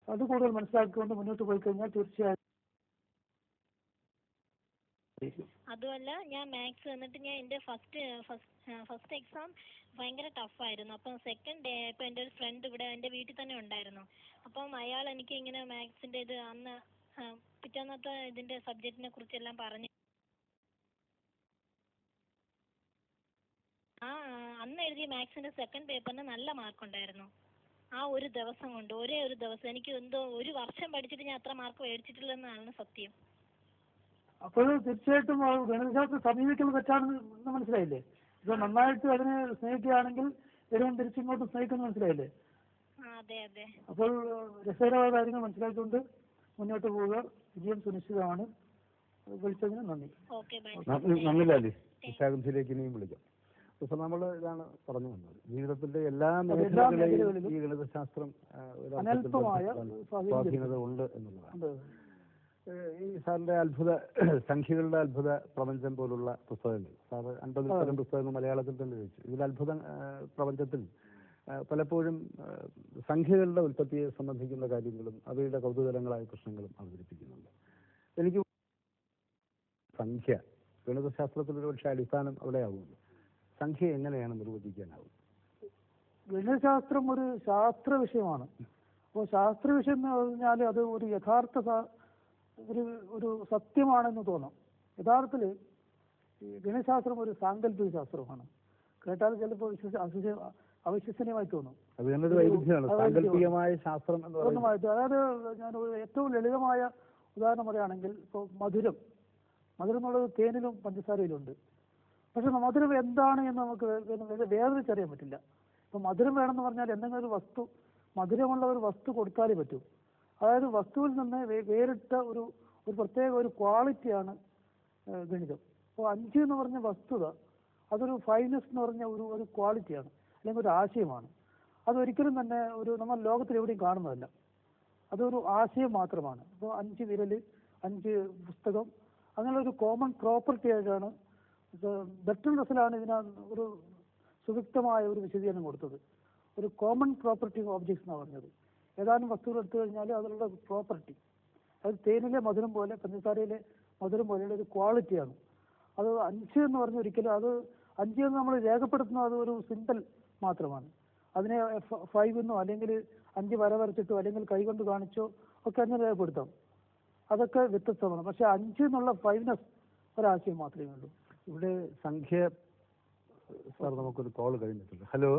അത് കൂടുതൽ മനസ്സിലാക്കിക്കൊണ്ട് മുന്നോട്ട് പോയി കഴിഞ്ഞാൽ തീർച്ചയായും അതുമല്ല ഞാൻ മാത്സ് എന്നിട്ട് ഞാൻ എൻ്റെ ഫസ്റ്റ് ഫസ്റ്റ് ഫസ്റ്റ് എക്സാം ഭയങ്കര ടഫായിരുന്നു അപ്പം സെക്കൻഡ് ഡേ ഇപ്പം എൻ്റെ ഒരു ഫ്രണ്ട് ഇവിടെ എൻ്റെ വീട്ടിൽ തന്നെ ഉണ്ടായിരുന്നു അപ്പം അയാൾ എനിക്ക് ഇങ്ങനെ മാത്സിൻ്റെ ഇത് അന്ന് ആ, പിറ്റേന്നത്തെ ഇതിൻ്റെ സബ്ജക്റ്റിനെ കുറിച്ചെല്ലാം പറഞ്ഞു ആ അന്ന് എഴുതിയ മാത്സിൻ്റെ സെക്കൻഡ് പേപ്പറിന് നല്ല മാർക്ക് ഉണ്ടായിരുന്നു ആ ഒരു ദിവസം കൊണ്ട് ഒരേ ഒരു ദിവസം എനിക്ക് എന്തോ ഒരു വർഷം പഠിച്ചിട്ട് ഞാൻ അത്ര മാർക്ക് മേടിച്ചിട്ടില്ലെന്നാണ് സത്യം അപ്പോൾ തീർച്ചയായിട്ടും ആ ഗണിതശാസ്ത്രം സമീപിക്കുന്നത് തെറ്റാണെന്ന് ഇന്ന് മനസ്സിലായില്ലേ ഇത് നന്നായിട്ട് അതിനെ സ്നേഹിക്കുകയാണെങ്കിൽ എല്ലാം തിരിച്ചിങ്ങോട്ട് സ്നേഹിക്കുന്നത് മനസ്സിലായില്ലേ ആ അതെ അതെ അപ്പോൾ രസകരമായ കാര്യങ്ങൾ മനസ്സിലാക്കിക്കൊണ്ട് മുന്നോട്ട് പോവുക വിജയം സുനിശ്ചിതമാണ് വിളിച്ചതിന് നന്ദി ഓക്കെ ബൈ നന്ദിലാലി വിശാഖത്തിലേക്ക് ഇനിയും വിളിക്കാം ഇപ്പൊ നമ്മൾ ഇതാണ് പറഞ്ഞു വന്നത് ജീവിതത്തിന്റെ എല്ലാ എല്ലാ മേഖലകളിലെയും മേഖലകളിലും ഈ ഗണിതശാസ്ത്രം ആ, ഒരു അർത്ഥത്തിൽ അനൽപമായ ബന്ധപ്പെട്ടാണ്. സ്വാധീനം സ്വാധീനത ഉണ്ട് എന്നുള്ളതാണ് ഉണ്ട്. ഏഹ് ഈ സാറിന്റെ അത്ഭുത സംഖ്യകളുടെ അത്ഭുത പ്രപഞ്ചം പോലുള്ള പുസ്തകങ്ങൾ സാറ് അൻപതിൽ പരം പുസ്തകങ്ങൾ മലയാളത്തിൽ തന്നെ രചിച്ചു ഇതിൽ അത്ഭുത ഏഹ് പ്രപഞ്ചത്തിൽ ഏഹ് പലപ്പോഴും ഏഹ് സംഖ്യകളുടെ ഉൽപ്പത്തിയെ സംബന്ധിക്കുന്ന കാര്യങ്ങളും അവയുടെ കൗതുകരങ്ങളായ പ്രശ്നങ്ങളും അവതരിപ്പിക്കുന്നുണ്ട് എനിക്ക് സംഖ്യ ഗണിതശാസ്ത്രത്തിൽ ഒരു പക്ഷേ അടിസ്ഥാനം അവിടെയാവുമല്ലോ സംഖ്യ എങ്ങനെയാണ് നിർവചിക്കാനാവും ഗണിതശാസ്ത്രം ഒരു ശാസ്ത്ര വിഷയമാണ് അപ്പോൾ ശാസ്ത്ര വിഷയം എന്ന് പറഞ്ഞാൽ അത് ഒരു യഥാർത്ഥ സ- ഒരു ഒരു സത്യമാണെന്ന് തോന്നും യഥാർത്ഥത്തിൽ ഈ ഗണിതശാസ്ത്രം ഒരു സാങ്കല്പിക ശാസ്ത്രമാണ് കേട്ടാൽ ചിലപ്പോൾ വിശ്വസ അവിശ്വ- അവിശ്വസനീയമായി തോന്നും അത് തന്നെ ഒരു വൈരുദ്ധ്യമാണ് അത് സാങ്കല്പികമായ ശാസ്ത്രം എന്ന് പറയുന്നത് പൂർണ്ണമായിട്ട് അതായത് ഞാൻ ഒരു ഏറ്റവും ലളിതമായ ഉദാഹരണം പറയുകയാണെങ്കിൽ ഇപ്പോൾ മധുരം മധുരം എന്നുള്ളത് തേനിലും പഞ്ചസാരയിലും ഉണ്ട് പക്ഷെ മധുരം എന്താണ് എന്ന് നമുക്ക് വേ- വേ- വേർതിരിച്ചറിയാൻ പറ്റില്ല ഇപ്പൊ മധുരം വേണമെന്ന് പറഞ്ഞാൽ എന്തെങ്കിലും ഒരു വസ്തു മധുരമുള്ള ഒരു വസ്തു കൊടുത്താലേ പറ്റൂ അതായത് വസ്തുവിൽ നിന്ന് വേ- വേറിട്ട ഒരു ഒരു പ്രത്യേക ഒരു ക്വാളിറ്റിയാണ് ഏഹ്, ഗണിതം അപ്പോൾ അഞ്ച് എന്ന് പറഞ്ഞ വസ്തുത അതൊരു ഫൈനസ് എന്ന് പറഞ്ഞ ഒരു ഒരു ക്വാളിറ്റിയാണ് അല്ലെങ്കിൽ ഒരു ആശയമാണ് അതൊരിക്കലും തന്നെ ഒരു നമ്മൾ ലോകത്തിൽ എവിടെയും കാണുന്നതല്ല അതൊരു ആശയം മാത്രമാണ് ഇപ്പോൾ അഞ്ച് വിരൽ അഞ്ച് പുസ്തകം അങ്ങനെ ഒരു കോമൺ പ്രോപ്പർട്ടി ആയിട്ടാണ് ഇത് ബെർട്ടൺ റസലാണ് ഇതിന് ഒരു സുവിക്തമായ ഒരു വിശദീകരണം കൊടുത്തത് ഒരു കോമൺ പ്രോപ്പർട്ടി ഓബ്ജക്ട്സ് എന്നാണ് പറഞ്ഞത് ഏതാനും വസ്തുക്കൾ എടുത്തു കഴിഞ്ഞാൽ അതിലുള്ള പ്രോപ്പർട്ടി അത് തേനിലെ മധുരം പോലെ പഞ്ചസാരയിലെ മധുരം പോലെയുള്ള ഒരു ക്വാളിറ്റിയാണ് അത് അഞ്ച് എന്ന് പറഞ്ഞ ഒരിക്കലും അത് അഞ്ച് എന്ന് നമ്മൾ രേഖപ്പെടുത്തുന്നത് അത് ഒരു സിമ്പിൾ മാത്രമാണ് അതിനെ ഫ- ഫൈവ് എന്നോ അല്ലെങ്കിൽ അഞ്ച് വര വരച്ചിട്ടോ അല്ലെങ്കിൽ കൈകൊണ്ട് കാണിച്ചോ ഒക്കെ അങ്ങനെ രേഖപ്പെടുത്താം അതൊക്കെ വ്യത്യസ്തമാണ് പക്ഷെ അഞ്ച് എന്നുള്ള ഫൈവ്നെസ് ഒരാശയം മാത്രമേ ഉള്ളൂ ഇവിടെ സംഖ്യ സാർ നമുക്കൊരു കോൾ കഴിഞ്ഞിട്ടുണ്ട് ഹലോ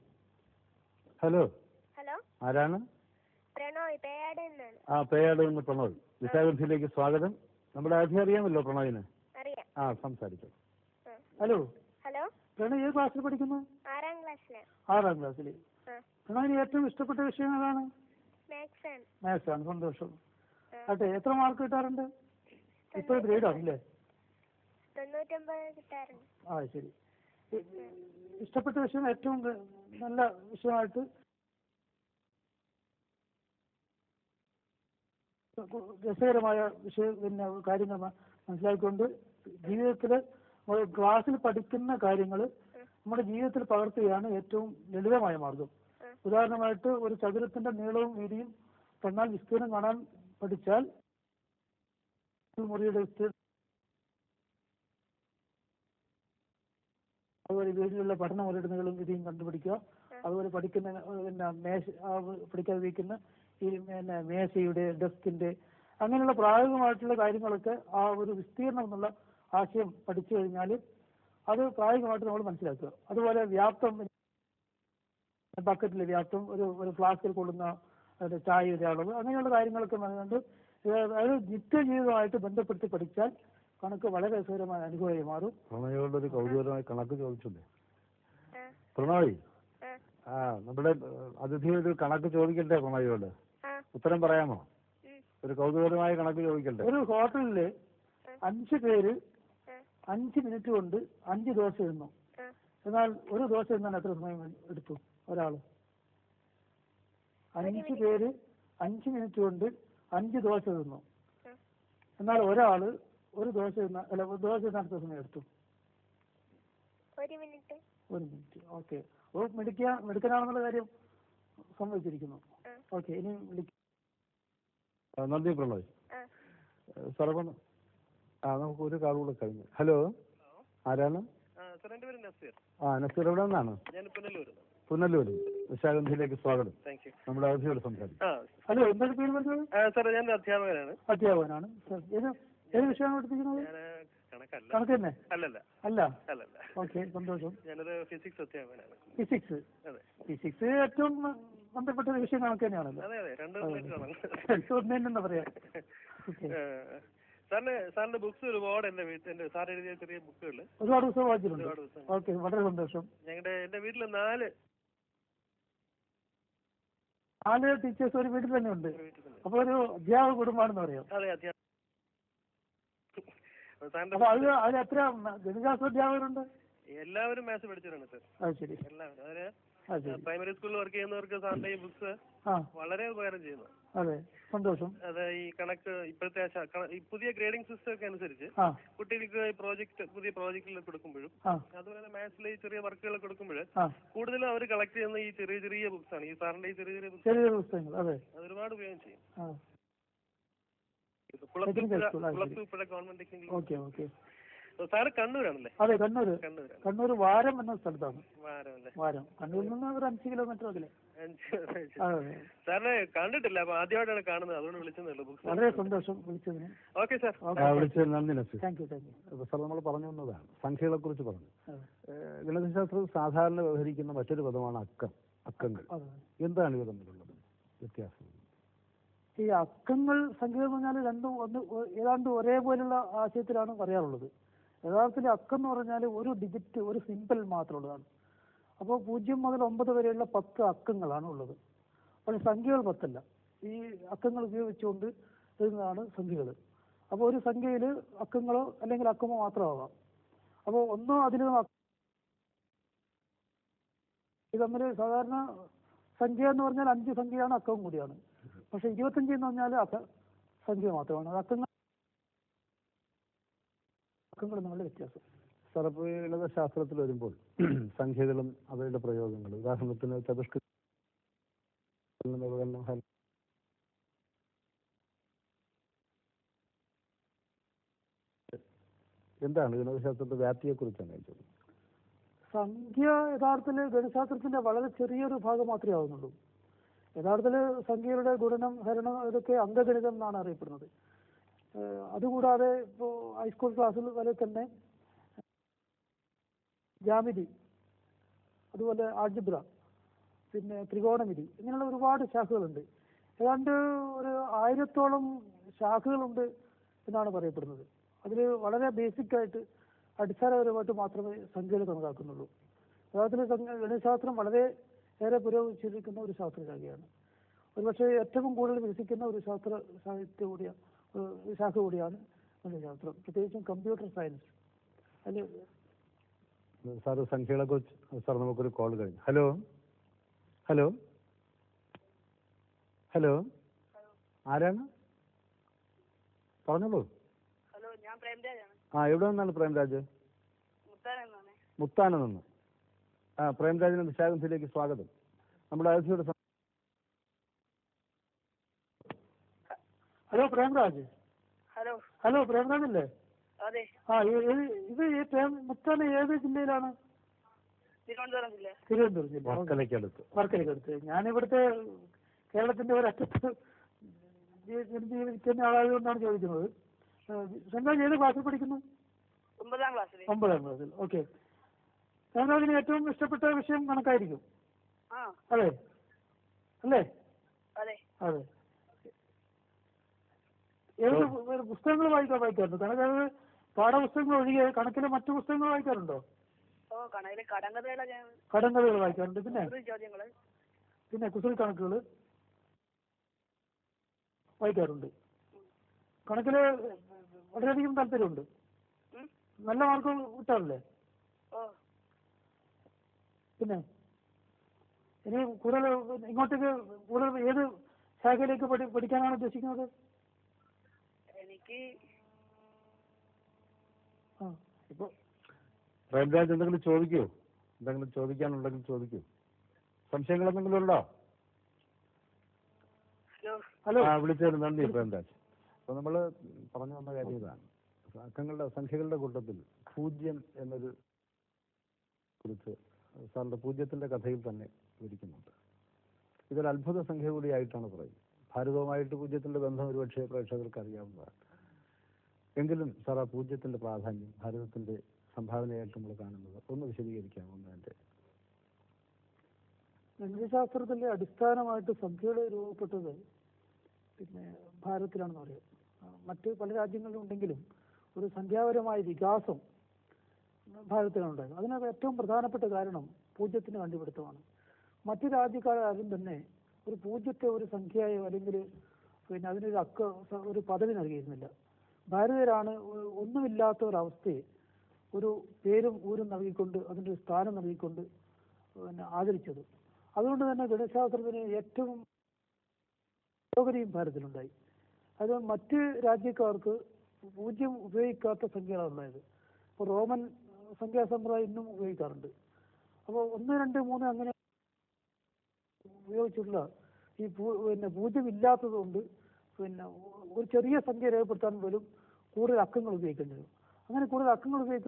ഹലോ ഹലോ ആരാണ് പ്രണോയ് പേയാട് നിന്നാണ് ആ പേയാട് നിന്ന് പ്രണോയ് വിശാഖത്തിലേക്ക് സ്വാഗതം നമ്മുടെ ആദ്യം അറിയാമല്ലോ പ്രണോയിന് അറിയാം ആ സംസാരിക്കാം ആ. ഹലോ ഹലോ പ്രണവ് ഏത് ക്ലാസ്സിൽ പഠിക്കുന്നു ആറാം ക്ലാസ്സിലാണ് ആറാം ക്ലാസ്സിൽ ആ പ്രണവിന് ഏറ്റവും ഇഷ്ടപ്പെട്ട വിഷയം ഏതാണ് മാത്സ് ആണ് മാത്സ് ആണ് സന്തോഷം ആ. അതെ എത്ര മാർക്ക് കിട്ടാറുണ്ട് ഇപ്പോൾ ഗ്രേഡ് ആണല്ലേ തൊണ്ണൂറ്റൊമ്പത് കിട്ടാറുണ്ട് ആ ശരി ഇ- ഇഷ്ടപ്പെട്ട വിഷയം ഏറ്റവും ഗ- നല്ല വിഷയമായിട്ട് രസകരമായ വിഷയ പിന്നെ കാര്യങ്ങൾ മ- മനസ്സിലാക്കിക്കൊണ്ട് ജീവിതത്തിൽ ക്ലാസ്സിൽ പഠിക്കുന്ന കാര്യങ്ങൾ നമ്മുടെ ജീവിതത്തിൽ പകർത്തുകയാണ് ഏറ്റവും ലളിതമായ മാർഗം ഉദാഹരണമായിട്ട് ഒരു ചതുരത്തിന്റെ നീളവും വീതിയും കണ്ണാൽ വിസ്തീർണം കാണാൻ പഠിച്ചാൽ ഒരു മുറിയുടെ വിസ്തീർണം അതുപോലെ വീട്ടിലുള്ള പഠന മുരടുന്നകളും ഇതും കണ്ടുപിടിക്കുക അതുപോലെ പഠിക്കുന്ന ഏഹ്, പിന്നെ മേശ ആ, പഠിക്കാൻ ഉപയോഗിക്കുന്ന ഈ പിന്നെ മേശയുടെ ഡെസ്കിന്റെ അങ്ങനെയുള്ള പ്രായോഗികമായിട്ടുള്ള കാര്യങ്ങളൊക്കെ ആ ഒരു വിസ്തീർണം എന്നുള്ള ആശയം പഠിച്ചു കഴിഞ്ഞാൽ അത് പ്രായോഗികമായിട്ട് നമ്മൾ മനസ്സിലാക്കുക അതുപോലെ വ്യാപ്തം ബക്കറ്റിലെ വ്യാപ്തം ഒരു ഒരു ഫ്ലാസ്കിൽ കൊള്ളുന്ന ഒരു ചായയുടെ അളവ് അങ്ങനെയുള്ള കാര്യങ്ങളൊക്കെ മനസ്സിലുണ്ട് അതായത് നിത്യജീവിതമായിട്ട് ബന്ധപ്പെടുത്തി പഠിച്ചാൽ കണക്ക് വളരെ രസകരമായ അനുഭവമായി മാറും പ്രണയോട് ഒരു കൗതുകരമായ കണക്ക് ചോദിച്ചില്ലേ ആ പ്രണോയ് ആ ആ നമ്മുടെ ഏഹ്, അതിഥി ഒരു കണക്ക് ചോദിക്കട്ടെ പ്രണയോട് ആ ഉത്തരം പറയാമോ ഉം. ഒരു കൗതുകരമായ കണക്ക് ചോദിക്കട്ടെ ഒരു ഹോട്ടലില് അഞ്ച് പേര് ആ അഞ്ച് മിനിറ്റ് കൊണ്ട് അഞ്ച് ദോശ തിന്നു ആ എന്നാൽ ഒരു ദോശ തിന്നാൻ എത്ര സമയം എടുത്തു ഒരാള് അഞ്ച് പേര് അഞ്ച് മിനിറ്റ് കൊണ്ട് അഞ്ച് ദോശ തിന്നു ഉം. എന്നാൽ ഒരാള് ഒരു ദോശ തിന്ന അല്ല ഒരു ദോശ തിന്നാൻ എത്ര സമയം എടുത്തു ഒരു മിനിറ്റ് ഒരു മിനിറ്റ് ഓക്കെ ഓ മെഡിക്ക മെഡിക്കനാണെന്നുള്ള കാര്യം സമ്മതിച്ചിരിക്കുന്നു ഉം. ഓക്കെ ഇനി വിളിക്ക ആ, നന്ദി പ്രളോയ് ആ സർവൺ ആ നമുക്ക് ഒരു കാൾ കൂടെ കഴിഞ്ഞു ഹലോ ആരാണ് സാർ എൻ്റെ പേര് നസീർ ആ നസീർ എവിടെ നിന്നാണ് ഞാൻ പുനലൂർ പുനലൂർ നിശാഗന്ധിയിലേക്ക് സ്വാഗതം താങ്ക് യു നമ്മുടെ അതിഥിയോട് സംസാരിക്കും ആ ഹലോ എന്താണ് പേര് പറഞ്ഞത് ആ, സാർ ഞാൻ ഒരു അധ്യാപകനാണ് അധ്യാപകനാണ് സർ, ഏത് ഏത് വിഷയമാണ് പഠിപ്പിക്കുന്നത് ഞാൻ കണക്കല്ല കണക്ക് തന്നെ അല്ലല്ല അല്ല അല്ലല്ല ഓക്കെ സന്തോഷം ഞാനൊരു ഫിസിക്സ് അധ്യാപകനാണ് ഫിസിക്സ് അതെ ഫിസിക്സ് ഏറ്റവും ബന്ധപ്പെട്ട ഒരു വിഷയം കണക്ക് തന്നെയാണല്ലോ അതെ അതെ രണ്ട് റിലേറ്റഡ് ആണ് ഒന്നെന്ന് പറയാം ഓക്കെ ആ, സാറിന് സാറിന്റെ ബുക്സ് ഒരുപാട് എൻ്റെ വീട്ടിൽ എൻ്റെ സാർ എഴുതിയ ചെറിയ ബുക്കുകൾ ഒരുപാട് ദിവസം വായിച്ചിട്ടുണ്ട് ഒരുപാട് ദിവസം ഓക്കെ വളരെ സന്തോഷം ഞങ്ങളുടെ എൻ്റെ വീട്ടിൽ നാല് നാല് ടീച്ചേഴ്സ് ഒരു വീട്ടിൽ തന്നെ ഉണ്ട് വീട്ടിൽ തന്നെ അപ്പോൾ ഒരു അധ്യാപക കുടുംബമാണെന്ന് പറയാം അതെ അധ്യാപകൻ സാറിന്റെ അപ്പൊ അത് അതിൽ എത്ര ഗണിതാസ അധ്യാപകരുണ്ട് എല്ലാവരും മാത്സ് പഠിച്ചവരാണ് സാർ അത് ശരി എല്ലാവരും അതിന് അത് ശരി പ്രൈമറി സ്കൂളിൽ വർക്ക് ചെയ്യുന്നവർക്ക് സാറിന്റെ ഈ ബുക്സ് ആ വളരെ ഉപകാരം ചെയ്യുന്നു അതെ സന്തോഷം അത് ഈ കണക്ക് ഇപ്പോഴത്തെ ആ ശ- കണ- ഈ പുതിയ ഗ്രേഡിംഗ് സിസ്റ്റം ഒക്കെ അനുസരിച്ച് ആ കുട്ടികൾക്ക് ഈ പ്രോജക്റ്റ് പുതിയ പ്രോജക്റ്റിൽ കൊടുക്കുമ്പോഴും ആ അതുപോലെ മാത്സിലെ ഈ ചെറിയ വർക്കുകൾ കൊടുക്കുമ്പോൾ ആ കൂടുതലും അവർ കളക്ട് ചെയ്യുന്ന ഈ ചെറിയ ചെറിയ ബുക്സ് ആണ് ഈ സാറിന്റെ ഈ ചെറിയ ചെറിയ ബുക്സ് ചെറിയ പുസ്തകങ്ങൾ അതെ അത് ഒരുപാട് ഉപയോഗം ചെയ്യും ആ കുളത്തൂപ്പുഴ school, അത് ശരി. Kulathupuzha government technical okay okay sir കണ്ണൂരാണല്ലേ അതെ കണ്ണൂര് കണ്ണൂരാണ് കണ്ണൂർ വാരം എന്ന സ്ഥലത്താണ് വാരമല്ലേ വാരം കണ്ണൂരിൽ നിന്ന് ഒരു അഞ്ച് കിലോമീറ്റർ അകലെ അഞ്ച് അതെ സാറിനെ കണ്ടിട്ടില്ല അപ്പൊ ആദ്യമായിട്ടാണ് കാണുന്നത് അതുകൊണ്ട് വിളിച്ചതേ ബുക്സ് വളരെ സന്തോഷം വിളിച്ചതിന് ഓക്കെ സാർ ആ, വിളിച്ചതിൽ നന്ദി Naseer thank you thank you അപ്പോൾ സാർ നമ്മൾ പറഞ്ഞു വന്നതാണ് സംഖ്യകളെ കുറിച്ച് പറഞ്ഞു അതെ ഏഹ് ഗണിതശാസ്ത്രത്തിൽ സാധാരണ വ്യവഹരിക്കുന്ന മറ്റൊരു പദമാണ് അക്കം അക്കങ്ങൾ അതെ എന്താണ് ഇവ തമ്മിലുള്ളത് വ്യത്യാസം ഈ അക്കങ്ങൾ സംഖ്യ എന്ന് പറഞ്ഞാൽ രണ്ടും ഒന്ന് ഒ- ഏതാണ്ട് ഒരേപോലുള്ള ആശയത്തിലാണ് പറയാറുള്ളത് യഥാർത്ഥത്തിൽ അക്കം എന്ന് പറഞ്ഞാൽ ഒരു ഡിജിറ്റ് ഒരു സിമ്പിൾ മാത്രമുള്ളതാണ് അപ്പോൾ പൂജ്യം മുതൽ ഒമ്പത് വരെയുള്ള പത്ത് അക്കങ്ങളാണ് ഉള്ളത് പക്ഷെ സംഖ്യകൾ പത്തല്ല ഈ അക്കങ്ങൾ ഉപയോഗിച്ചുകൊണ്ട് എഴുതുന്നതാണ് സംഖ്യകൾ അപ്പോൾ ഒരു സംഖ്യയിൽ അക്കങ്ങളോ അല്ലെങ്കിൽ അക്കമോ മാത്രമാവാം അപ്പോൾ ഒന്നോ അതിലും അക്ക- ഇത് തമ്മിൽ സാധാരണ സംഖ്യ എന്ന് പറഞ്ഞാൽ അഞ്ച് സംഖ്യയാണ് അക്കവും കൂടിയാണ് പക്ഷെ ഇരുപത്തഞ്ച് എന്ന് പറഞ്ഞാൽ അക്ക സംഖ്യ മാത്രമാണ് അത് അക്കങ്ങൾ അക്കങ്ങൾ തമ്മിലുള്ള വ്യത്യാസം സാർ അപ്പോൾ ഈ ഗണിതശാസ്ത്രത്തിൽ വരുമ്പോൾ സംഖ്യകളും അവയുടെ പ്രയോഗങ്ങളും ഉദാഹരണത്തിന് ചതുഷ്ക എന്താണ് ഗണിതശാസ്ത്രത്തിന്റെ വ്യാപ്തിയെക്കുറിച്ചാണ് ഞാൻ ചോദിച്ചത് സംഖ്യ യഥാർത്ഥത്തിൽ ഗണിതശാസ്ത്രത്തിന്റെ വളരെ ചെറിയൊരു ഭാഗം മാത്രമേ ആവുന്നുള്ളൂ യഥാർത്ഥത്തിൽ സംഖ്യയുടെ ഗുണനം ഹരണം ഇതൊക്കെ അംഗഗണിതം എന്നാണ് അറിയപ്പെടുന്നത് ഏഹ് അതുകൂടാതെ ഇപ്പോൾ ഹൈസ്കൂൾ ക്ലാസ്സിൽ വരെ തന്നെ ജാമിതി അതുപോലെ ആൾജിബ്ര പിന്നെ ത്രികോണമിതി ഇങ്ങനെയുള്ള ഒരുപാട് ശാഖകളുണ്ട് ഏതാണ്ട് ഒരു ആയിരത്തോളം ശാഖകളുണ്ട് എന്നാണ് പറയപ്പെടുന്നത് അതിൽ വളരെ ബേസിക് ആയിട്ട് അടിസ്ഥാനപരമായിട്ട് മാത്രമേ സംഖ്യകൾ കണക്കാക്കുന്നുള്ളൂ യഥാർത്ഥത്തിൽ സംഖ്യ ഗണിതശാസ്ത്രം വളരെ ഏറെ പുരോഗമിച്ചിരിക്കുന്ന ഒരു ശാസ്ത്രശാഖയാണ് ഒരുപക്ഷെ ഏറ്റവും കൂടുതൽ വികസിക്കുന്ന ഒരു ശാസ്ത്ര സാഹിത്യ കൂടിയ ഒരു ശാഖ കൂടിയാണ് ഗണിതശാസ്ത്രം പ്രത്യേകിച്ചും കമ്പ്യൂട്ടർ സയൻസ് അതിൽ സാറ് സംഖ്യകളെ കുറിച്ച് സാർ നമുക്കൊരു കോൾ കഴിഞ്ഞു ഹലോ ഹലോ ഹലോ ആരാണ് പറഞ്ഞോളൂ ഹലോ ഞാൻ പ്രേംരാജാണ് ആ എവിടെ നിന്നാണ് പ്രേംരാജ് മുത്താനെന്നാണ് മുത്താന നിന്ന് ആ പ്രേംരാജിന്റെ നിശാഗന്ധിയിലേക്ക് സ്വാഗതം നമ്മുടെ അതിഥിയുടെ സം- hello Premraj hello hello Premraj അല്ലേ അതെ ആ ഇത് ഇത് ഇത് ഈ പ്രേം മുത്താന ഏത് ജില്ലയിലാണ് തിരുവനന്തപുരം ജില്ല തിരുവനന്തപുരം ജില്ല ഓക്കേ. വർക്കലയ്ക്കടുത്ത് വർക്കലയ്ക്കടുത്ത് ഞാനിവിടുത്തെ കേരളത്തിന്റെ ഒരറ്റത്ത് ജീ- ജീവിക്കുന്ന ആളായതുകൊണ്ടാണ് ചോദിക്കുന്നത് രണ്ടാം ഏത് ക്ലാസ്സിൽ പഠിക്കുന്നു ഒമ്പതാം ക്ലാസ്സിൽ ഒമ്പതാം ക്ലാസ്സിൽ ഓക്കെ രണ്ടാമതിന് ഏറ്റവും ഇഷ്ടപ്പെട്ട വിഷയം കണക്കായിരിക്കും ആ അതെ അല്ലേ അതെ അതെ ഏത് പു- പുസ്തകങ്ങൾ വായിക്കാൻ വായിക്കാറുണ്ട് കണക്ക് പാഠപുസ്തകങ്ങൾ ഒഴികെ കണക്കിലെ മറ്റു പുസ്തകങ്ങൾ വായിക്കാറുണ്ടോ ഓ കണക്കിലെ കടങ്കഥകളൊക്കെ കടങ്കഥകൾ വായിക്കാറുണ്ട് പിന്നെ ഒരു ചോദ്യങ്ങള് പിന്നെ കുസൃതി കണക്കുകൾ വായിക്കാറുണ്ട് കണക്കില് വളരെയധികം താല്പര്യമുണ്ട് ഉം. നല്ല മാർക്ക് കിട്ടാറില്ലേ ഓ പിന്നെ ഇനി കൂടുതൽ ഇങ്ങോട്ടേക്ക് കൂടുതൽ ഏത് ശാഖയിലേക്ക് പഠി പഠിക്കാനാണ് ഉദ്ദേശിക്കുന്നത് എനിക്ക് ആ ഇപ്പോൾ പ്രേംരാജ് എന്തെങ്കിലും ചോദിക്കൂ എന്തെങ്കിലും ചോദിക്കാനുണ്ടെങ്കിൽ ചോദിക്കൂ സംശയങ്ങൾ എന്തെങ്കിലും ഉണ്ടോ ഹലോ ഹലോ ആ വിളിച്ചതിന് നന്ദി പ്രേംരാജ് അപ്പോൾ നമ്മൾ പറഞ്ഞു വന്ന കാര്യം ഇതാണ് അക്കങ്ങളുടെ സംഖ്യകളുടെ കൂട്ടത്തിൽ പൂജ്യം എന്നൊരു കുറിച്ച് സാറിന്റെ പൂജ്യത്തിന്റെ കഥയിൽ തന്നെ വിവരിക്കുന്നുണ്ട് ഇതൊരു അത്ഭുത സംഖ്യ കൂടിയായിട്ടാണ് പറയുന്നത് ഭാരതവുമായിട്ട് പൂജ്യത്തിന്റെ ബന്ധം ഒരുപക്ഷെ പ്രേക്ഷകർക്ക് അറിയാവുന്നതാണ് എങ്കിലും സാർ ആ പൂജ്യത്തിന്റെ പ്രാധാന്യം ഭാരതത്തിന്റെ സംഭാവനയായിട്ട് നമ്മൾ കാണുന്നത് ഒന്ന് വിശദീകരിക്കാമോ അതിന്റെ ഗണിതശാസ്ത്രത്തിന്റെ അടിസ്ഥാനമായിട്ട് സംഖ്യകൾ രൂപപ്പെട്ടത് പിന്നെ ഭാരതത്തിലാണെന്ന് പറയാം ആ, മറ്റ് പല രാജ്യങ്ങളിലും ഉണ്ടെങ്കിലും ഒരു സംഖ്യാപരമായ വികാസം ഭാരതത്തിലാണ് ഉണ്ടായത് അതിനകത്ത് ഏറ്റവും പ്രധാനപ്പെട്ട കാരണം പൂജ്യത്തിന് കണ്ടുപിടുത്തമാണ് മറ്റു രാജ്യക്കാരും തന്നെ ഒരു പൂജ്യത്തെ ഒരു സംഖ്യയായോ അല്ലെങ്കിൽ പിന്നെ അതിനൊരു അക്ക സ- ഒരു പദവി നൽകിയിരുന്നില്ല ഭാരതീയരാണ് ഒ- ഒന്നുമില്ലാത്ത ഒരവസ്ഥയെ ഒരു പേരും ഊരും നൽകിക്കൊണ്ട് അതിൻ്റെ ഒരു സ്ഥാനം നൽകിക്കൊണ്ട് പിന്നെ ആദരിച്ചത് അതുകൊണ്ട് തന്നെ ഗണിതശാസ്ത്രത്തിന് ഏറ്റവും പുരോഗതിയും ഭാരതത്തിലുണ്ടായി അത് മറ്റ് രാജ്യക്കാർക്ക് പൂജ്യം ഉപയോഗിക്കാത്ത സംഖ്യകളാണ് ഉണ്ടായത് ഇപ്പോൾ റോമൻ സംഖ്യാസമ്പ്രദായം ഇന്നും ഉപയോഗിക്കാറുണ്ട് അപ്പോൾ ഒന്ന് രണ്ട് മൂന്ന് അങ്ങനെ ഉപയോഗിച്ചുള്ള ഈ പൂ- പിന്നെ പൂജ്യം ഇല്ലാത്തത് കൊണ്ട് പിന്നെ ഒരു ചെറിയ സംഖ്യ രേഖപ്പെടുത്താൻ പോലും കൂടുതൽ അക്കങ്ങൾ ഉപയോഗിക്കേണ്ടി വരും അങ്ങനെ കൂടുതൽ അക്കങ്ങൾ ഉപയോഗിക്കുന്ന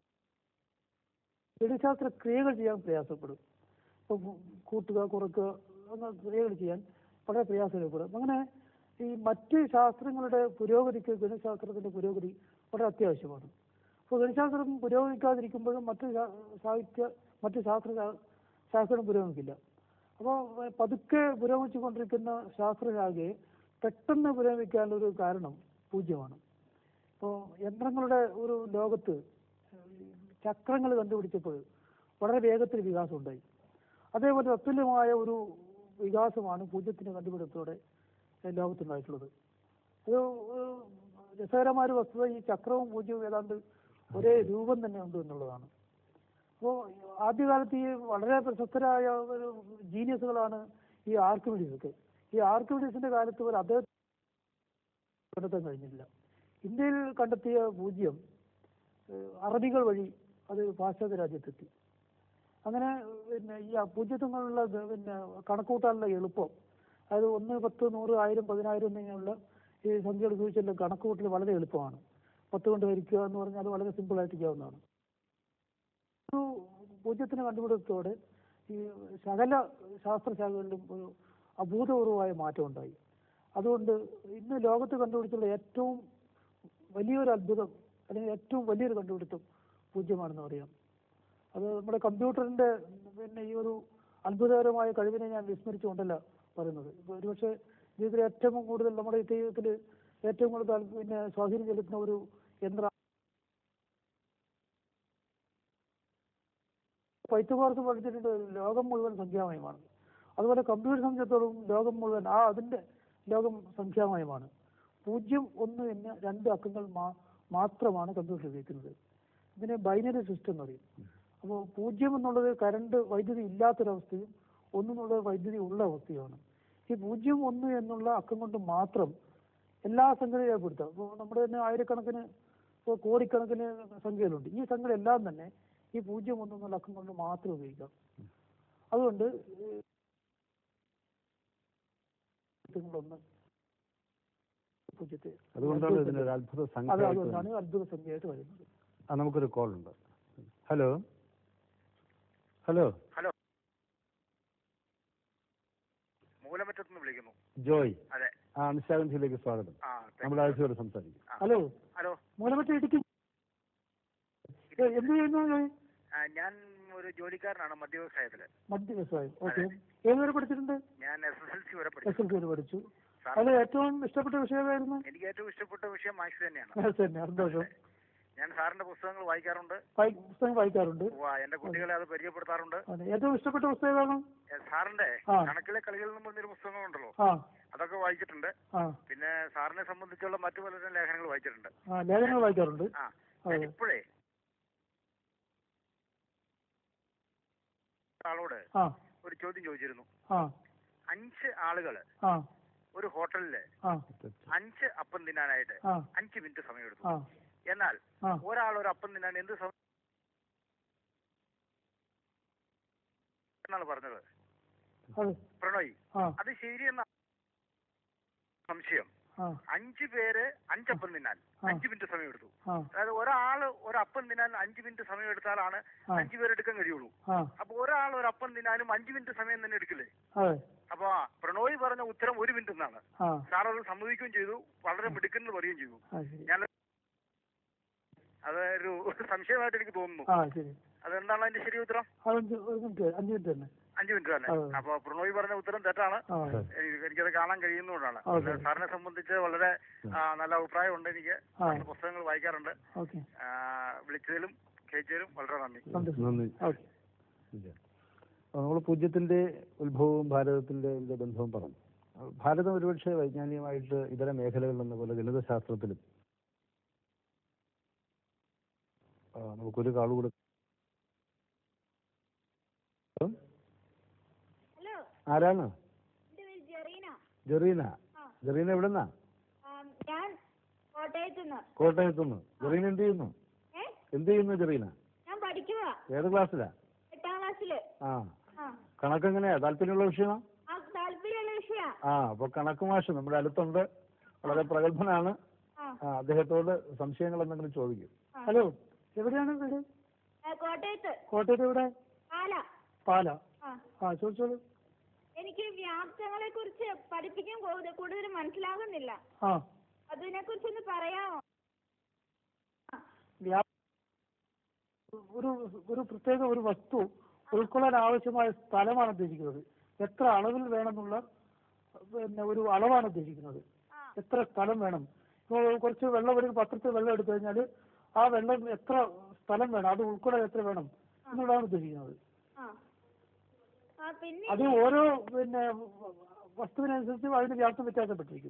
ഗണിതശാസ്ത്ര ക്രിയകൾ ചെയ്യാൻ പ്രയാസപ്പെടും ഇപ്പം കൂട്ടുക കുറക്കുക അങ്ങനെ ക്രിയകൾ ചെയ്യാൻ വളരെ പ്രയാസപ്പെടും അങ്ങനെ ഈ മറ്റ് ശാസ്ത്രങ്ങളുടെ പുരോഗതിക്ക് ഗണിതശാസ്ത്രത്തിന്റെ പുരോഗതി വളരെ അത്യാവശ്യമാണ് അപ്പോൾ ഗണിതശാസ്ത്രം പുരോഗമിക്കാതിരിക്കുമ്പോഴും മറ്റ് ശാ- സാഹിത്യ മറ്റ് ശാസ്ത്ര ശാ- ശാസ്ത്രം പുരോഗമിക്കില്ല അപ്പോൾ പതുക്കെ പുരോഗമിച്ചുകൊണ്ടിരിക്കുന്ന ശാസ്ത്രശാഖയെ പെട്ടെന്ന് പുരോഗമിക്കാനുള്ള ഒരു കാരണം പൂജ്യമാണ് ഇപ്പോൾ യന്ത്രങ്ങളുടെ ഒരു ലോകത്ത് ചക്രങ്ങൾ കണ്ടുപിടിച്ചപ്പോൾ വളരെ വേഗത്തിൽ വികാസം ഉണ്ടായി അതേപോലെ തത്തുല്യമായ ഒരു വികാസമാണ് പൂജ്യത്തിന്റെ കണ്ടുപിടുത്തത്തോടെ ലോകത്തുണ്ടായിട്ടുള്ളത് ഒരു ഒരു രസകരമായ ഒരു വസ്തുത ഈ ചക്രവും പൂജ്യവും ഏതാണ്ട് ഒരേ രൂപം തന്നെ ഉണ്ട് എന്നുള്ളതാണ് അപ്പോൾ ആദ്യകാലത്ത് ഈ വളരെ പ്രശസ്തരായ ഒരു ജീനിയസുകളാണ് ഈ ആർക്കിമിഡീസ് ഒക്കെ ഈ ആർക്കിമിഡീസിന്റെ കാലത്ത് ഒരു അദ്ദേഹം കണ്ടെത്താൻ കഴിഞ്ഞില്ല ഇന്ത്യയിൽ കണ്ടെത്തിയ പൂജ്യം ഏഹ് അറബികൾ വഴി അത് പാശ്ചാത്യ രാജ്യത്തെത്തി അങ്ങനെ പിന്നെ ഈ പൂജ്യത്വങ്ങളുള്ള ഗ- പിന്നെ കണക്കൂട്ടാനുള്ള എളുപ്പം അതായത് ഒന്ന് പത്ത് നൂറ് ആയിരം പതിനായിരം എന്നിങ്ങനെയുള്ള ഈ സംഖ്യകൾ ഉപയോഗിച്ചുള്ള കണക്കുകൂട്ടൽ വളരെ എളുപ്പമാണ് പത്ത് കൊണ്ട് ഹരിക്കുക എന്ന് പറഞ്ഞാൽ വളരെ സിമ്പിൾ ആയിട്ട് ചെയ്യാവുന്നതാണ് ഒരു പൂജ്യത്തിന് കണ്ടുപിടുത്തത്തോടെ ഈ സകല ശാസ്ത്രശാഖകളിലും ഒരു അഭൂതപൂർവമായ മാറ്റം ഉണ്ടായി അതുകൊണ്ട് ഇന്ന് ലോകത്ത് കണ്ടുപിടിച്ചുള്ള ഏറ്റവും വലിയൊരു അത്ഭുതം അല്ലെങ്കിൽ ഏറ്റവും വലിയൊരു കണ്ടുപിടുത്തം പൂജ്യമാണെന്ന് പറയാം അത് നമ്മുടെ കമ്പ്യൂട്ടറിന്റെ പിന്നെ ഈ ഒരു അത്ഭുതകരമായ കഴിവിനെ ഞാൻ വിസ്മരിച്ചുകൊണ്ടല്ല പറയുന്നത് ഇപ്പൊ ഒരുപക്ഷെ ജീവിതത്തിൽ ഏറ്റവും കൂടുതൽ നമ്മുടെ ഈ ജീവിതത്തിൽ ഏറ്റവും കൂടുതൽ താല്പ- പിന്നെ സ്വാധീനം ചെലുത്തുന്ന ഒരു യന്ത്ര പൈത്തഗോറസ് പഠിച്ചിട്ടുണ്ട് ലോകം മുഴുവൻ സംഖ്യാമയമാണ് അതുപോലെ കമ്പ്യൂട്ടർ സംബന്ധിച്ചിടത്തോളം ലോകം മുഴുവൻ ആ അതിന്റെ ലോകം സംഖ്യാമയമാണ് പൂജ്യം ഒന്ന് എന്ന രണ്ട് അക്കങ്ങൾ മാ- മാത്രമാണ് കമ്പ്യൂട്ടർ ഉപയോഗിക്കുന്നത് ഇതിനെ ബൈനറി സിസ്റ്റം എന്ന് പറയും അപ്പോൾ പൂജ്യം എന്നുള്ളത് കറണ്ട് വൈദ്യുതി ഇല്ലാത്തൊരവസ്ഥയും ഒന്നെന്നുള്ളത് വൈദ്യുതി ഉള്ള അവസ്ഥയുമാണ് ഈ പൂജ്യം ഒന്ന് എന്നുള്ള അക്കം കൊണ്ട് മാത്രം എല്ലാ സംഖ്യകളും രേഖപ്പെടുത്താം ഇപ്പോൾ നമ്മുടെ തന്നെ ആയിരക്കണക്കിന് ഇപ്പോൾ കോടിക്കണക്കിന് സംഖ്യകളുണ്ട് ഈ സംഖ്യകളെല്ലാം തന്നെ ഈ പൂജ്യം ഒന്ന് എന്നുള്ള അക്കം കൊണ്ട് മാത്രം ഉപയോഗിക്കാം അതുകൊണ്ട് ഒന്ന് പൂജ്യത്തെ അതുകൊണ്ടാണ് ഇതിനൊരു അത്ഭുത അത് സംഖ്യ ആയിട്ട് അതുകൊണ്ടാണ് അത്ഭുത സംഖ്യയായിട്ട് വരുന്നത് ആ നമുക്കൊരു കോൾ ഉണ്ട് ഹലോ ഹലോ ഹലോ മൂലമറ്റത്തുനിന്ന് വിളിക്കുന്നു ജോയ് അതെ ആ നിശാഗന്ധിയിലേക്ക് സ്വാഗതം ആ നമ്മൾ ആഴ്ചയോട് സംസാരിക്കും ഹലോ ഹലോ മൂലമറ്റ ഇടുക്കി ഏ, എന്ത് ചെയ്യുന്നു ജോയ്? ആ, ഞാൻ ഒരു ജോലിക്കാരനാണ് മധ്യവ്യവസായത്തില് മധ്യ വ്യവസായം ഓക്കെ ഏത് വരെ പഠിച്ചിട്ടുണ്ട് ഞാൻ എസ് എസ് എൽ സി വരെ എസ് പഠിച്ചു എൽ സി വരെ പഠിച്ചു സാർ അതിൽ ഏറ്റവും ഇഷ്ടപ്പെട്ട വിഷയമായിരുന്നു എനിക്ക് ഏറ്റവും ഇഷ്ടപ്പെട്ട വിഷയം മാത്സ് തന്നെയാണ് മാത്സ് തന്നെ സന്തോഷം ഞാൻ സാറിന്റെ പുസ്തകങ്ങൾ വായിക്കാറുണ്ട് വായി- പുസ്തകം വായിക്കാറുണ്ട് ഉവ്വ, എന്റെ കുട്ടികളെ അത് പരിചയപ്പെടുത്താറുണ്ട് അതെ. ഏറ്റവും ഇഷ്ടപ്പെട്ട പുസ്തകം ഏതാണ് ഏ, സാറിന്റെ ആ. കണക്കിലെ കളികൾ എന്ന് പറഞ്ഞൊരു പുസ്തകങ്ങളുണ്ടല്ലോ ആ അതൊക്കെ വായിച്ചിട്ടുണ്ട് ആ പിന്നെ സാറിനെ സംബന്ധിച്ചുള്ള മറ്റു പലരും ലേഖനങ്ങൾ വായിച്ചിട്ടുണ്ട് ആ ലേഖനങ്ങൾ വായിക്കാറുണ്ട് ആ അതെ. ഞാൻ ഇപ്പോഴേ ആളോട് ആ ഒരു ചോദ്യം ചോദിച്ചിരുന്നു ആ അഞ്ച് ആളുകള് ആ ഒരു ഹോട്ടലില് ആ അഞ്ച് അപ്പം തിന്നാനായിട്ട് ആ അഞ്ച് മിനിറ്റ് സമയം എടുത്തു ആ എന്നാൽ ആ ഒരാൾ ഒരു അപ്പം തിന്നാൻ എന്ത് സമയം എന്നാണ് പറഞ്ഞത് അതെ പ്രണോയ് ആ അത് ശരിയെന്ന സംശയം ആ അഞ്ച് പേര് അഞ്ചപ്പം തിന്നാൻ ആ. അഞ്ച് മിനിറ്റ് സമയം എടുത്തു ആ അതായത് ഒരാള് ഒരപ്പം തിന്നാൻ അഞ്ച് മിനിറ്റ് സമയം എടുത്താലാണ് ആ. അഞ്ചു പേര് എടുക്കാൻ കഴിയുള്ളൂ ആ അപ്പൊ ഒരാൾ ഒരു അപ്പം തിന്നാനും അഞ്ച് മിനിറ്റ് സമയം തന്നെ എടുക്കില്ലേ അതെ അപ്പൊ ആ, പ്രണോയ് പറഞ്ഞ ഉത്തരം ഒരു മിനിറ്റ് എന്നാണ് ആ സാർ അത് സമ്മതിക്കുകയും ചെയ്തു വളരെ മിടുക്കെന്ന് പറയുകയും ചെയ്തു ആ ശരി ഞാൻ അത് ഒരു സംശയമായിട്ട് എനിക്ക് തോന്നുന്നു ആ ശരി അതെന്താണ് അതിന്റെ ശരി ഉത്തരം അഞ്ച് ഒരു മിനിറ്റ് അഞ്ച് മിനിറ്റ് തന്നെ അഞ്ചു മിനിറ്റ് തന്നെ അതെ. അപ്പൊ പ്രണോയ് പറഞ്ഞ ഉത്തരം തെറ്റാണ് ആ എനിക്ക് എനിക്കത് കാണാൻ കഴിയുന്നതുകൊണ്ടാണ് ഓക്കെ. സാറിനെ സംബന്ധിച്ച് വളരെ ആ, നല്ല അഭിപ്രായമുണ്ട് എനിക്ക് ആ. സാറിന്റെ പുസ്തകങ്ങൾ വായിക്കാറുണ്ട് ഓക്കെ ആ, വിളിച്ചതിലും കേച്ചതിലും വളരെ നന്ദി സന്തോഷം നന്ദി ഓക്കെ നമ്മൾ പൂജ്യത്തിന്റെ ഉത്ഭവവും ഭാരതത്തിന്റെ ഇതിന്റെ ബന്ധവും പറഞ്ഞു അഹ് ഭാരതം ഒരുപക്ഷെ വൈജ്ഞാനികമായിട്ട് ഇതര മേഖലകളിൽ എന്ന പോലെ ഗണിതശാസ്ത്രത്തിലും ആ, നമുക്കൊരു കാളുകൂടെ ഹലോ ആരാണ് എൻ്റെ പേര് ജെറീന ജെറീന ജെറീന എവിടെന്നാ ആം, ഞാൻ കോട്ടയത്ത് നിന്ന് കോട്ടയത്തുനിന്ന് ജെറീന എന്ത് ചെയ്യുന്നു ഏ എന്ത് ചെയ്യുന്നു ജെറീന ഞാൻ പഠിക്കുക ഏത് ക്ലാസ്സിലാ എട്ടാം ക്ലാസ്സില് ആ ആ കണക്ക് എങ്ങനെയാ താല്പര്യമുള്ള വിഷയമാ ആ താല്പര്യമുള്ള വിഷയാ ആ അപ്പൊ കണക്ക് മാഷ് നമ്മുടെ അടുത്തുണ്ട് വളരെ പ്രഗത്ഭനാണ് ആ ആ, അദ്ദേഹത്തോട് സംശയങ്ങൾ എന്തെങ്കിലും ചോദിക്കും ഹലോ എവിടെയാണ് വീട് ഏ, കോട്ടയത്ത് കോട്ടയത്ത് എവിടെ പാല പാല ആ ആ ചോദിച്ചോളൂ എനിക്ക് വ്യാപ്തങ്ങളെ കുറിച്ച് പഠിപ്പിക്കാൻ കൂടുതൽ കൂടുതൽ മനസ്സിലാകുന്നില്ല ആ അതിനെ കുറിച്ചൊന്ന് പറയാമോ വ്യാ- ഒരു ഒരു പ്രത്യേക ഒരു വസ്തു ഉൾക്കൊള്ളാൻ ആവശ്യമായ സ്ഥലമാണ് ഉദ്ദേശിക്കുന്നത് എത്ര അളവിൽ വേണമെന്നുള്ള പിന്നെ ഒരു അളവാണ് ഉദ്ദേശിക്കുന്നത് എത്ര സ്ഥലം വേണം ഇപ്പോൾ കുറച്ച് വെള്ളം ഒരു പത്രത്തിൽ വെള്ളം എടുത്തു കഴിഞ്ഞാൽ ആ വെള്ളം എത്ര സ്ഥലം വേണം അത് ഉൾക്കൊള്ളാൻ എത്ര വേണം എന്നുള്ളതാണ് ഉദ്ദേശിക്കുന്നത് ആ ആ പിന്നെ അത് ഓരോ പിന്നെ വസ്തുവിനനുസരിച്ച് അതിന് വ്യാപ്തം വ്യത്യാസപ്പെട്ടിരിക്കും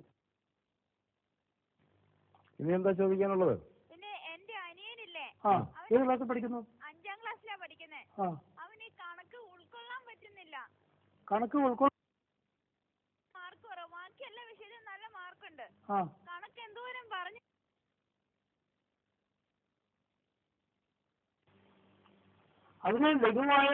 ഇനി എന്താ ചോദിക്കാനുള്ളത് പിന്നെ എന്റെ അനിയനില്ലേ ആ ഏത് ക്ലാസ്സിൽ പഠിക്കുന്നു അഞ്ചാം ക്ലാസ്സിലാ പഠിക്കുന്നേ ആ അവന് ഈ കണക്ക് ഉൾക്കൊള്ളാൻ പറ്റുന്നില്ല കണക്ക് ഉൾക്കൊള്ള മാർക്ക് കുറവ് ബാക്കി എല്ലാ വിഷയത്തിലും നല്ല മാർക്കുണ്ട് ആ കണക്ക് എന്തോരം പറഞ്ഞു അതിന് ലഘുവായ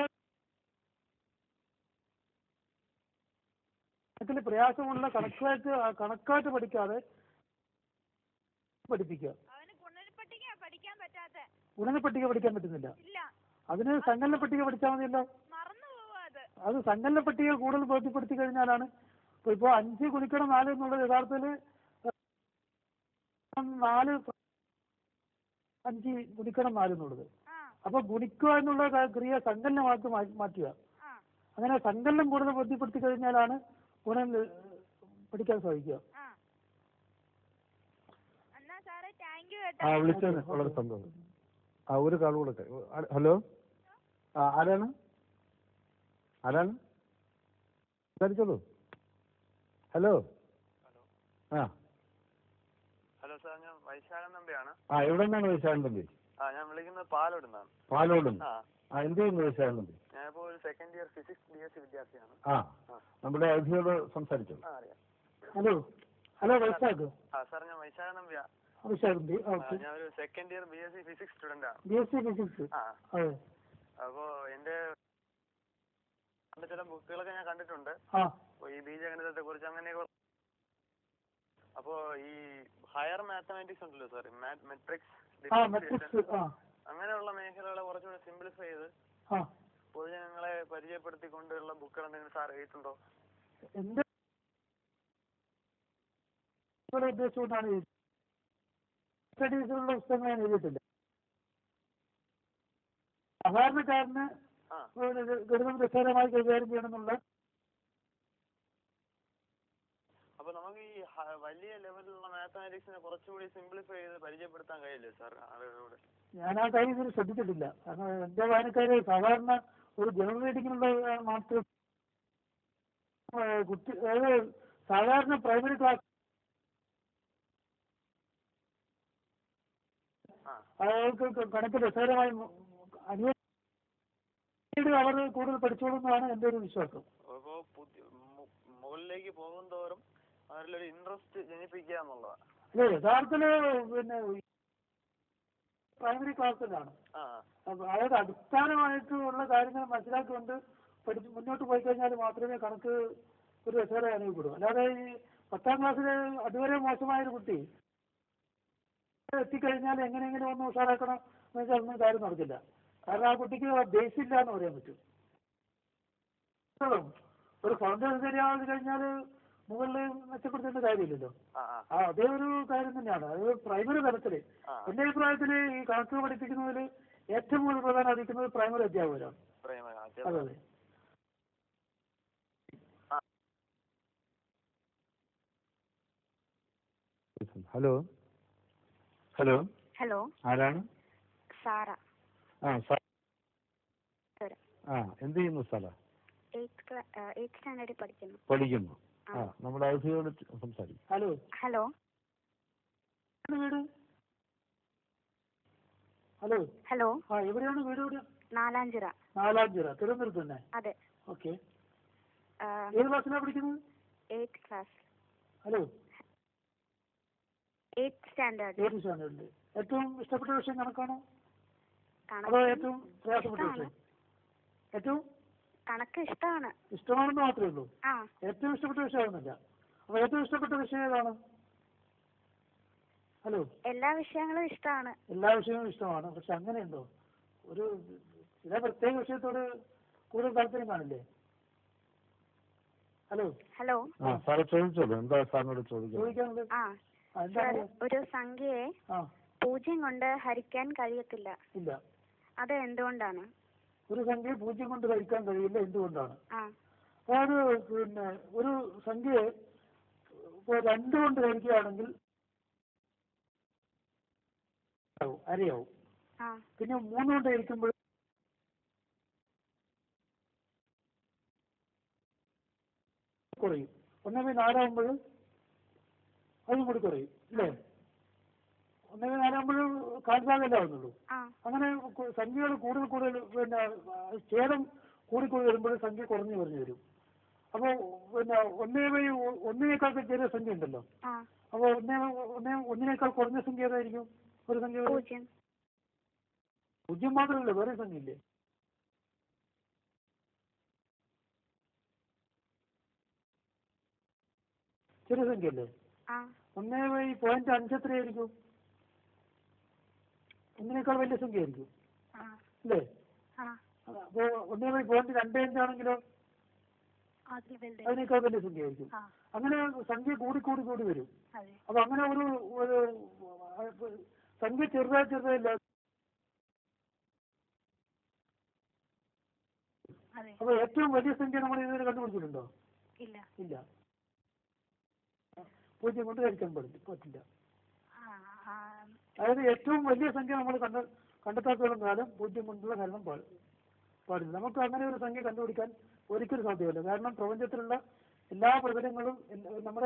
കണക്കിൽ പ്രയാസമുള്ള കണക്കായിട്ട് കണക്കായിട്ട് പഠിക്കാതെ പഠിപ്പിക്കുക അവന് ഗുണനപ്പട്ടിക പഠിക്കാൻ പറ്റാത്ത ഗുണനപ്പട്ടിക പഠിക്കാൻ പറ്റുന്നില്ല ഇല്ല അതിന് സങ്കലന പട്ടിക പഠിച്ചാൽ മതിയല്ലോ മറന്നു പോവാ അത് അത് സങ്കലന പട്ടിക കൂടുതൽ ബോധ്യപ്പെടുത്തി കഴിഞ്ഞാലാണ് ഇപ്പൊ ഇപ്പൊ അഞ്ച് ഗുണിക്കണം നാല് എന്നുള്ളത് യഥാർത്ഥത്തില് നാല് അഞ്ച് ഗുണിക്കണം നാല് എന്നുള്ളത് ആ അപ്പൊ ഗുണിക്കുക എന്നുള്ള ക- ക്രിയ സങ്കലനമാക്കി മാ- മാറ്റുക ആ അങ്ങനെ സങ്കലനം കൂടുതൽ ബോധ്യപ്പെടുത്തി കഴിഞ്ഞാലാണ് ഗുണം ഏഹ്, പഠിക്കാൻ സാധിക്കുക ആ എന്നാ സാറേ താങ്ക് യു ആ കേട്ടോ വിളിച്ചതിന് വളരെ സന്തോഷം ആ ഒരു കാൾ കൊടുക്ക ഹലോ ആ ആരാണ് ആരാണ് സംസാരിച്ചോളൂ ഹലോ ആ ഹലോ സാർ ഞാൻ വൈശാഖൻ നമ്പിയാണ് ആ എവിടെ നിന്നാണ് വൈശാഖൻ തമ്പി ആ ഞാൻ വിളിക്കുന്നത് പാലോട് നിന്നാണ് പാലോടും ആ ആ എന്ത് ചെയ്യുന്നു വൈശാഖൻ തമ്പി ഞാനിപ്പോ ഒരു second year physics B S C വിദ്യാർത്ഥിയാണ് ആ നമ്മുടെ അതിഥിയോട് സംസാരിച്ചോളൂ ആ അറിയാം ഹലോ ഹലോ വൈശാഖ് ആ സാർ ഞാൻ വൈശാഖൻ നമ്പിയാ വൈശാഖ് ആ, ഓക്കെ ഞാൻ ഒരു second year B S C physics student ആണ് ബി എസ് സി ഫിസിക്സ് ആ അതെ അപ്പോ എന്റെ എന്റെ ചില ബുക്കുകളൊക്കെ ഞാൻ കണ്ടിട്ടുണ്ട് ആ അപ്പൊ ഈ ബീജഗണിതത്തെ കുറിച്ച് അങ്ങനെയൊക്കെ അപ്പോ ഈ ഹയർ മാത്തമാറ്റിക്സ് ഉണ്ടല്ലോ സാർ മെട്രിക്സ് ആ മെട്രിക്സ് ആ അങ്ങനെയുള്ള മേഖലകളെ കുറച്ചുകൂടി സിംപ്ലിഫൈ ചെയ്ത് ആ പൊതുജനങ്ങളെ പരിചയപ്പെടുത്തിക്കൊണ്ടുള്ള ബുക്കുകൾ എന്തെങ്കിലും സാർ എഴുതിയിട്ടുണ്ടോ എന്റെ ഇവിടെ ഉദ്ദേശിച്ചുകൊണ്ടാണ് എഴുതിയത്. സ്റ്റഡീസിലുള്ള പുസ്തകങ്ങൾ ഞാൻ എഴുതിയിട്ടില്ല സാധാരണക്കാരന് ആ ഒരു ഗണിതം രസകരമായി കൈകാര്യം ചെയ്യണമെന്നുള്ള അപ്പൊ നമുക്ക് ഈ ഹ- വലിയ ലെവലിലുള്ള മാത്തമാറ്റിക്സിനെ കുറച്ചുകൂടി സിംപ്ലിഫൈ ചെയ്ത് പരിചയപ്പെടുത്താൻ കഴിയില്ലേ സാർ ആളുകളോട് ഞാൻ ആ കാര്യം ഇതുവരെ ശ്രദ്ധിച്ചിട്ടില്ല കാരണം എന്റെ വായനക്കാര് സാധാരണ ഒരു ജനറൽ റീഡിങ്ങിനുള്ള മാത്രം ആ, കുട്ടി അതായത് സാധാരണ പ്രൈമറി ക്ലാസ് ആ അയാൾക്ക് ക- കണക്ക് രസകരമായി അനുവദിച്ച് അവർ കൂടുതൽ പഠിച്ചോളുന്നതാണ് എന്റെ ഒരു വിശ്വാസം അപ്പോ പുതിയ മു- മുകളിലേക്ക് പോകും തോറും അവരിലൊരു ഇൻട്രസ്റ്റ് ജനിപ്പിക്കുക എന്നുള്ളതാണ് അല്ലെ യഥാർത്ഥത്തില് പിന്നെ പ്രൈമറി ക്ലാസ്സിലാണ് ആ അപ്പൊ അതായത് അടിസ്ഥാനമായിട്ടുള്ള കാര്യങ്ങൾ മനസ്സിലാക്കിക്കൊണ്ട് പഠിച്ച് മുന്നോട്ട് പോയി കഴിഞ്ഞാൽ മാത്രമേ കണക്ക് ഒരു രസകരം അനുഭവപ്പെടൂ അല്ലാതെ ഈ പത്താം ക്ലാസ്സിൽ അതുവരെ മോശമായ ഒരു കുട്ടി എത്തിക്കഴിഞ്ഞാൽ എങ്ങനെയെങ്കിലും ഒന്ന് ഉഷാറാക്കണം എന്ന് വെച്ചാൽ ഒന്നും കാര്യം നടക്കില്ല കാരണം ആ കുട്ടിക്ക് ബേസ് ഇല്ല എന്ന് പറയാൻ പറ്റും ഉം. ഒരു ഫൗണ്ടേഷൻ ശരിയാവാതെ കഴിഞ്ഞാൽ മുകളിൽ മെച്ചപ്പെടുത്തേണ്ട കാര്യമില്ലല്ലോ ആ ആ ആ അതേ ഒരു കാര്യം തന്നെയാണ് അത് പ്രൈമറി തലത്തിൽ ആ എന്റെ അഭിപ്രായത്തിൽ ഈ കണക്ക് പഠിപ്പിക്കുന്നതിൽ ഏറ്റവും കൂടുതൽ പ്രധാനം അറിയിക്കുന്നത് പ്രൈമറി അധ്യാപകരാണ് പ്രേമ അതെ അതെ ഹലോ ഹലോ ഹലോ ആരാണ് സാറ ആ സാർ സാർ ആ എന്ത് ചെയ്യുന്നു സാറ എയ്ത്ത് ക്ലാ എയ്ത്ത് സ്റ്റാൻഡേർഡിൽ പഠിക്കുന്നു പഠിക്കുന്നു ആ. ആ നമ്മുടെ ഔദ്യോഗികോട് സംസാരിക്കും ഹലോ ഹലോ എവിടെയാണ് വീട് ഹലോ ഹലോ ആ എവിടെയാണ് വീട് എവിടെയാണ് നാലാഞ്ചിറ നാലാഞ്ചിറ തിരുവനന്തപുരത്ത് തന്നെ അതെ ഓക്കെ ഏത് ക്ലാസ്സിലാണ് പഠിക്കുന്നത് eighth class hello eighth standard ഏത് സ്റ്റാൻഡേർഡിൽ ഏറ്റവും ഇഷ്ടപ്പെട്ട വിഷയം കണക്കാണോ അതോ കണക്ക് ഏറ്റവും പ്രയാസപ്പെട്ട ഇഷ്ടമാണ്. വിഷയം ഏറ്റവും കണക്ക് ഇഷ്ടമാണ് ഇഷ്ടമാണെന്ന് മാത്രമേ ഉള്ളൂ ആ ഏറ്റവും ഇഷ്ടപ്പെട്ട വിഷയമാണെന്നില്ല അപ്പൊ ഏറ്റവും ഇഷ്ടപ്പെട്ട വിഷയം ഏതാണ് ഹലോ എല്ലാ വിഷയങ്ങളും ഇഷ്ടമാണ് എല്ലാ വിഷയവും ഇഷ്ടമാണ് പക്ഷെ അങ്ങനെയുണ്ടോ ഒരു ചില പ്രത്യേക വിഷയത്തോട് കൂടുതൽ താല്പര്യം കാണില്ലേ ഹലോ ഹലോ ആ സാറ് ചോദിച്ചോളൂ എന്താ സാറിനോട് ചോദിക്കുന്നത് ചോദിക്കാനുള്ളത് ആ ആ, സാർ എന്താണ് ഒരു സംഖ്യയെ ആ പൂജ്യം കൊണ്ട് ഹരിക്കാൻ കഴിയത്തില്ല ഇല്ല അത് എന്തുകൊണ്ടാണ് ഒരു സംഖ്യ പൂജ്യം കൊണ്ട് കഴിക്കാൻ കഴിയില്ല എന്തുകൊണ്ടാണ് ആ അതായത് പിന്നെ ഒരു സംഖ്യയെ ഇപ്പൊ രണ്ട് കൊണ്ട് കഴിക്കുകയാണെങ്കിൽ ആവും, അരയാവും ആ പിന്നെ മൂന്ന് കൊണ്ട് കഴിക്കുമ്പോൾ കുറയും ഒന്നേ നാലാകുമ്പോൾ അതും കൂടി കുറയും അല്ലേ ഒന്നേ നാലാകുമ്പോൾ കാൽഭാഗമല്ലേ ആവുന്നുള്ളൂ ആ അങ്ങനെ കു- സംഖ്യകൾ കൂടുതൽ കൂടുതൽ പിന്നെ ആ, ഛേദം കൂടിക്കൂടി വരുമ്പോൾ സംഖ്യ കുറഞ്ഞു കുറഞ്ഞു വരും അപ്പോൾ പിന്നെ ഒന്നേ ബൈ ഒ- ഒന്നിനേക്കാൾ ചെറിയ സംഖ്യ ഉണ്ടല്ലോ ആ അപ്പോൾ ഒന്നേ ഒന്നേ ഒന്നിനേക്കാൾ കുറഞ്ഞ സംഖ്യ ഏതായിരിക്കും ഒരു സംഖ്യ വരും? പൂജ്യം പൂജ്യം മാത്രമല്ല വേറെ സംഖ്യ ഇല്ലേ ചെറിയ സംഖ്യ അല്ലേ ആ ഒന്നേ ബൈ പോയിന്റ് അഞ്ച് എത്രയായിരിക്കും ഒന്നിനേക്കാൾ വലിയ സംഖ്യ ആയിരിക്കും ആ അല്ലേ ആ അപ്പോൾ ഒന്നേ ബൈ പോയിന്റ് രണ്ട് അഞ്ചാണെങ്കിലോ അതിൽ വലുത് അതിനേക്കാൾ വലിയ സംഖ്യ ആയിരിക്കും ആ അങ്ങനെ സംഖ്യ കൂടി കൂടി കൂടി വരും അതെ അപ്പൊ അങ്ങനെ ഒരു ഒരു ആ, സംഖ്യ ചെറുതായി ചെറുതായില്ല അതെ അപ്പൊ ഏറ്റവും വലിയ സംഖ്യ നമ്മൾ ഇതുവരെ കണ്ടുപിടിച്ചിട്ടുണ്ടോ ഇല്ല ഇല്ല പൂജ്യം കൊണ്ട് കഴിക്കാൻ പാടില്ല പറ്റില്ല ആ ആ അതായത് ഏറ്റവും വലിയ സംഖ്യ നമ്മൾ കണ്ട കണ്ടെത്താത്തോളം കാലം പൂജ്യം കൊണ്ടുള്ള ഹരണം പാ- പാടില്ല നമുക്ക് അങ്ങനെ ഒരു സംഖ്യ കണ്ടുപിടിക്കാൻ ഒരിക്കലും സാധ്യമല്ല കാരണം പ്രപഞ്ചത്തിലുള്ള എല്ലാ പ്രതലങ്ങളും എല്ലാ- നമ്മുടെ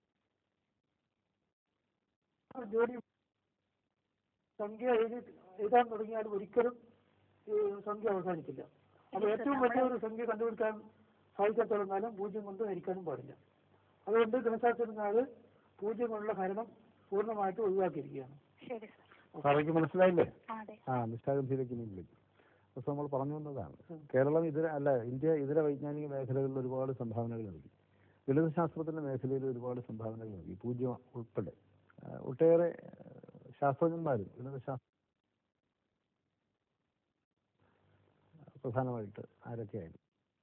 ജോലി സംഖ്യ എഴുതി എഴുതാൻ തുടങ്ങിയാൽ ഒരിക്കലും ഈ സംഖ്യ അവസാനിക്കില്ല അപ്പൊ ഏറ്റവും വലിയ ഒരു സംഖ്യ കണ്ടുപിടിക്കാൻ സാധിക്കാത്തോളം കാലം പൂജ്യം കൊണ്ട് ഹരിക്കാനും പാടില്ല അതുകൊണ്ട് ഗണശാസ്ത്രജ്ഞർ പൂജ്യം കൊണ്ടുള്ള ഹരണം പൂർണ്ണമായിട്ട് ഒഴിവാക്കിയിരിക്കുകയാണ് ശരി സാർ സാറേക്ക് മനസ്സിലായില്ലേ ആ അതെ ആ നിഷ്ഠാഗന്ധിയിലേക്ക് ഇനി വിളിക്കും പക്ഷെ നമ്മൾ പറഞ്ഞു വന്നതാണ് കേരളം ഇതര അല്ല ഇന്ത്യ ഇതര വൈജ്ഞാനിക മേഖലകളിൽ ഒരുപാട് സംഭാവനകൾ നൽകി ഗണിതശാസ്ത്രത്തിന്റെ മേഖലയിൽ ഒരുപാട് സംഭാവനകൾ നൽകി പൂജ്യം ഉൾപ്പെടെ ആ, ഒട്ടേറെ ആ, ശാസ്ത്രജ്ഞന്മാരും ഗണിതശാസ്ത്ര പ്രധാനമായിട്ട് ആരൊക്കെയായിരുന്നു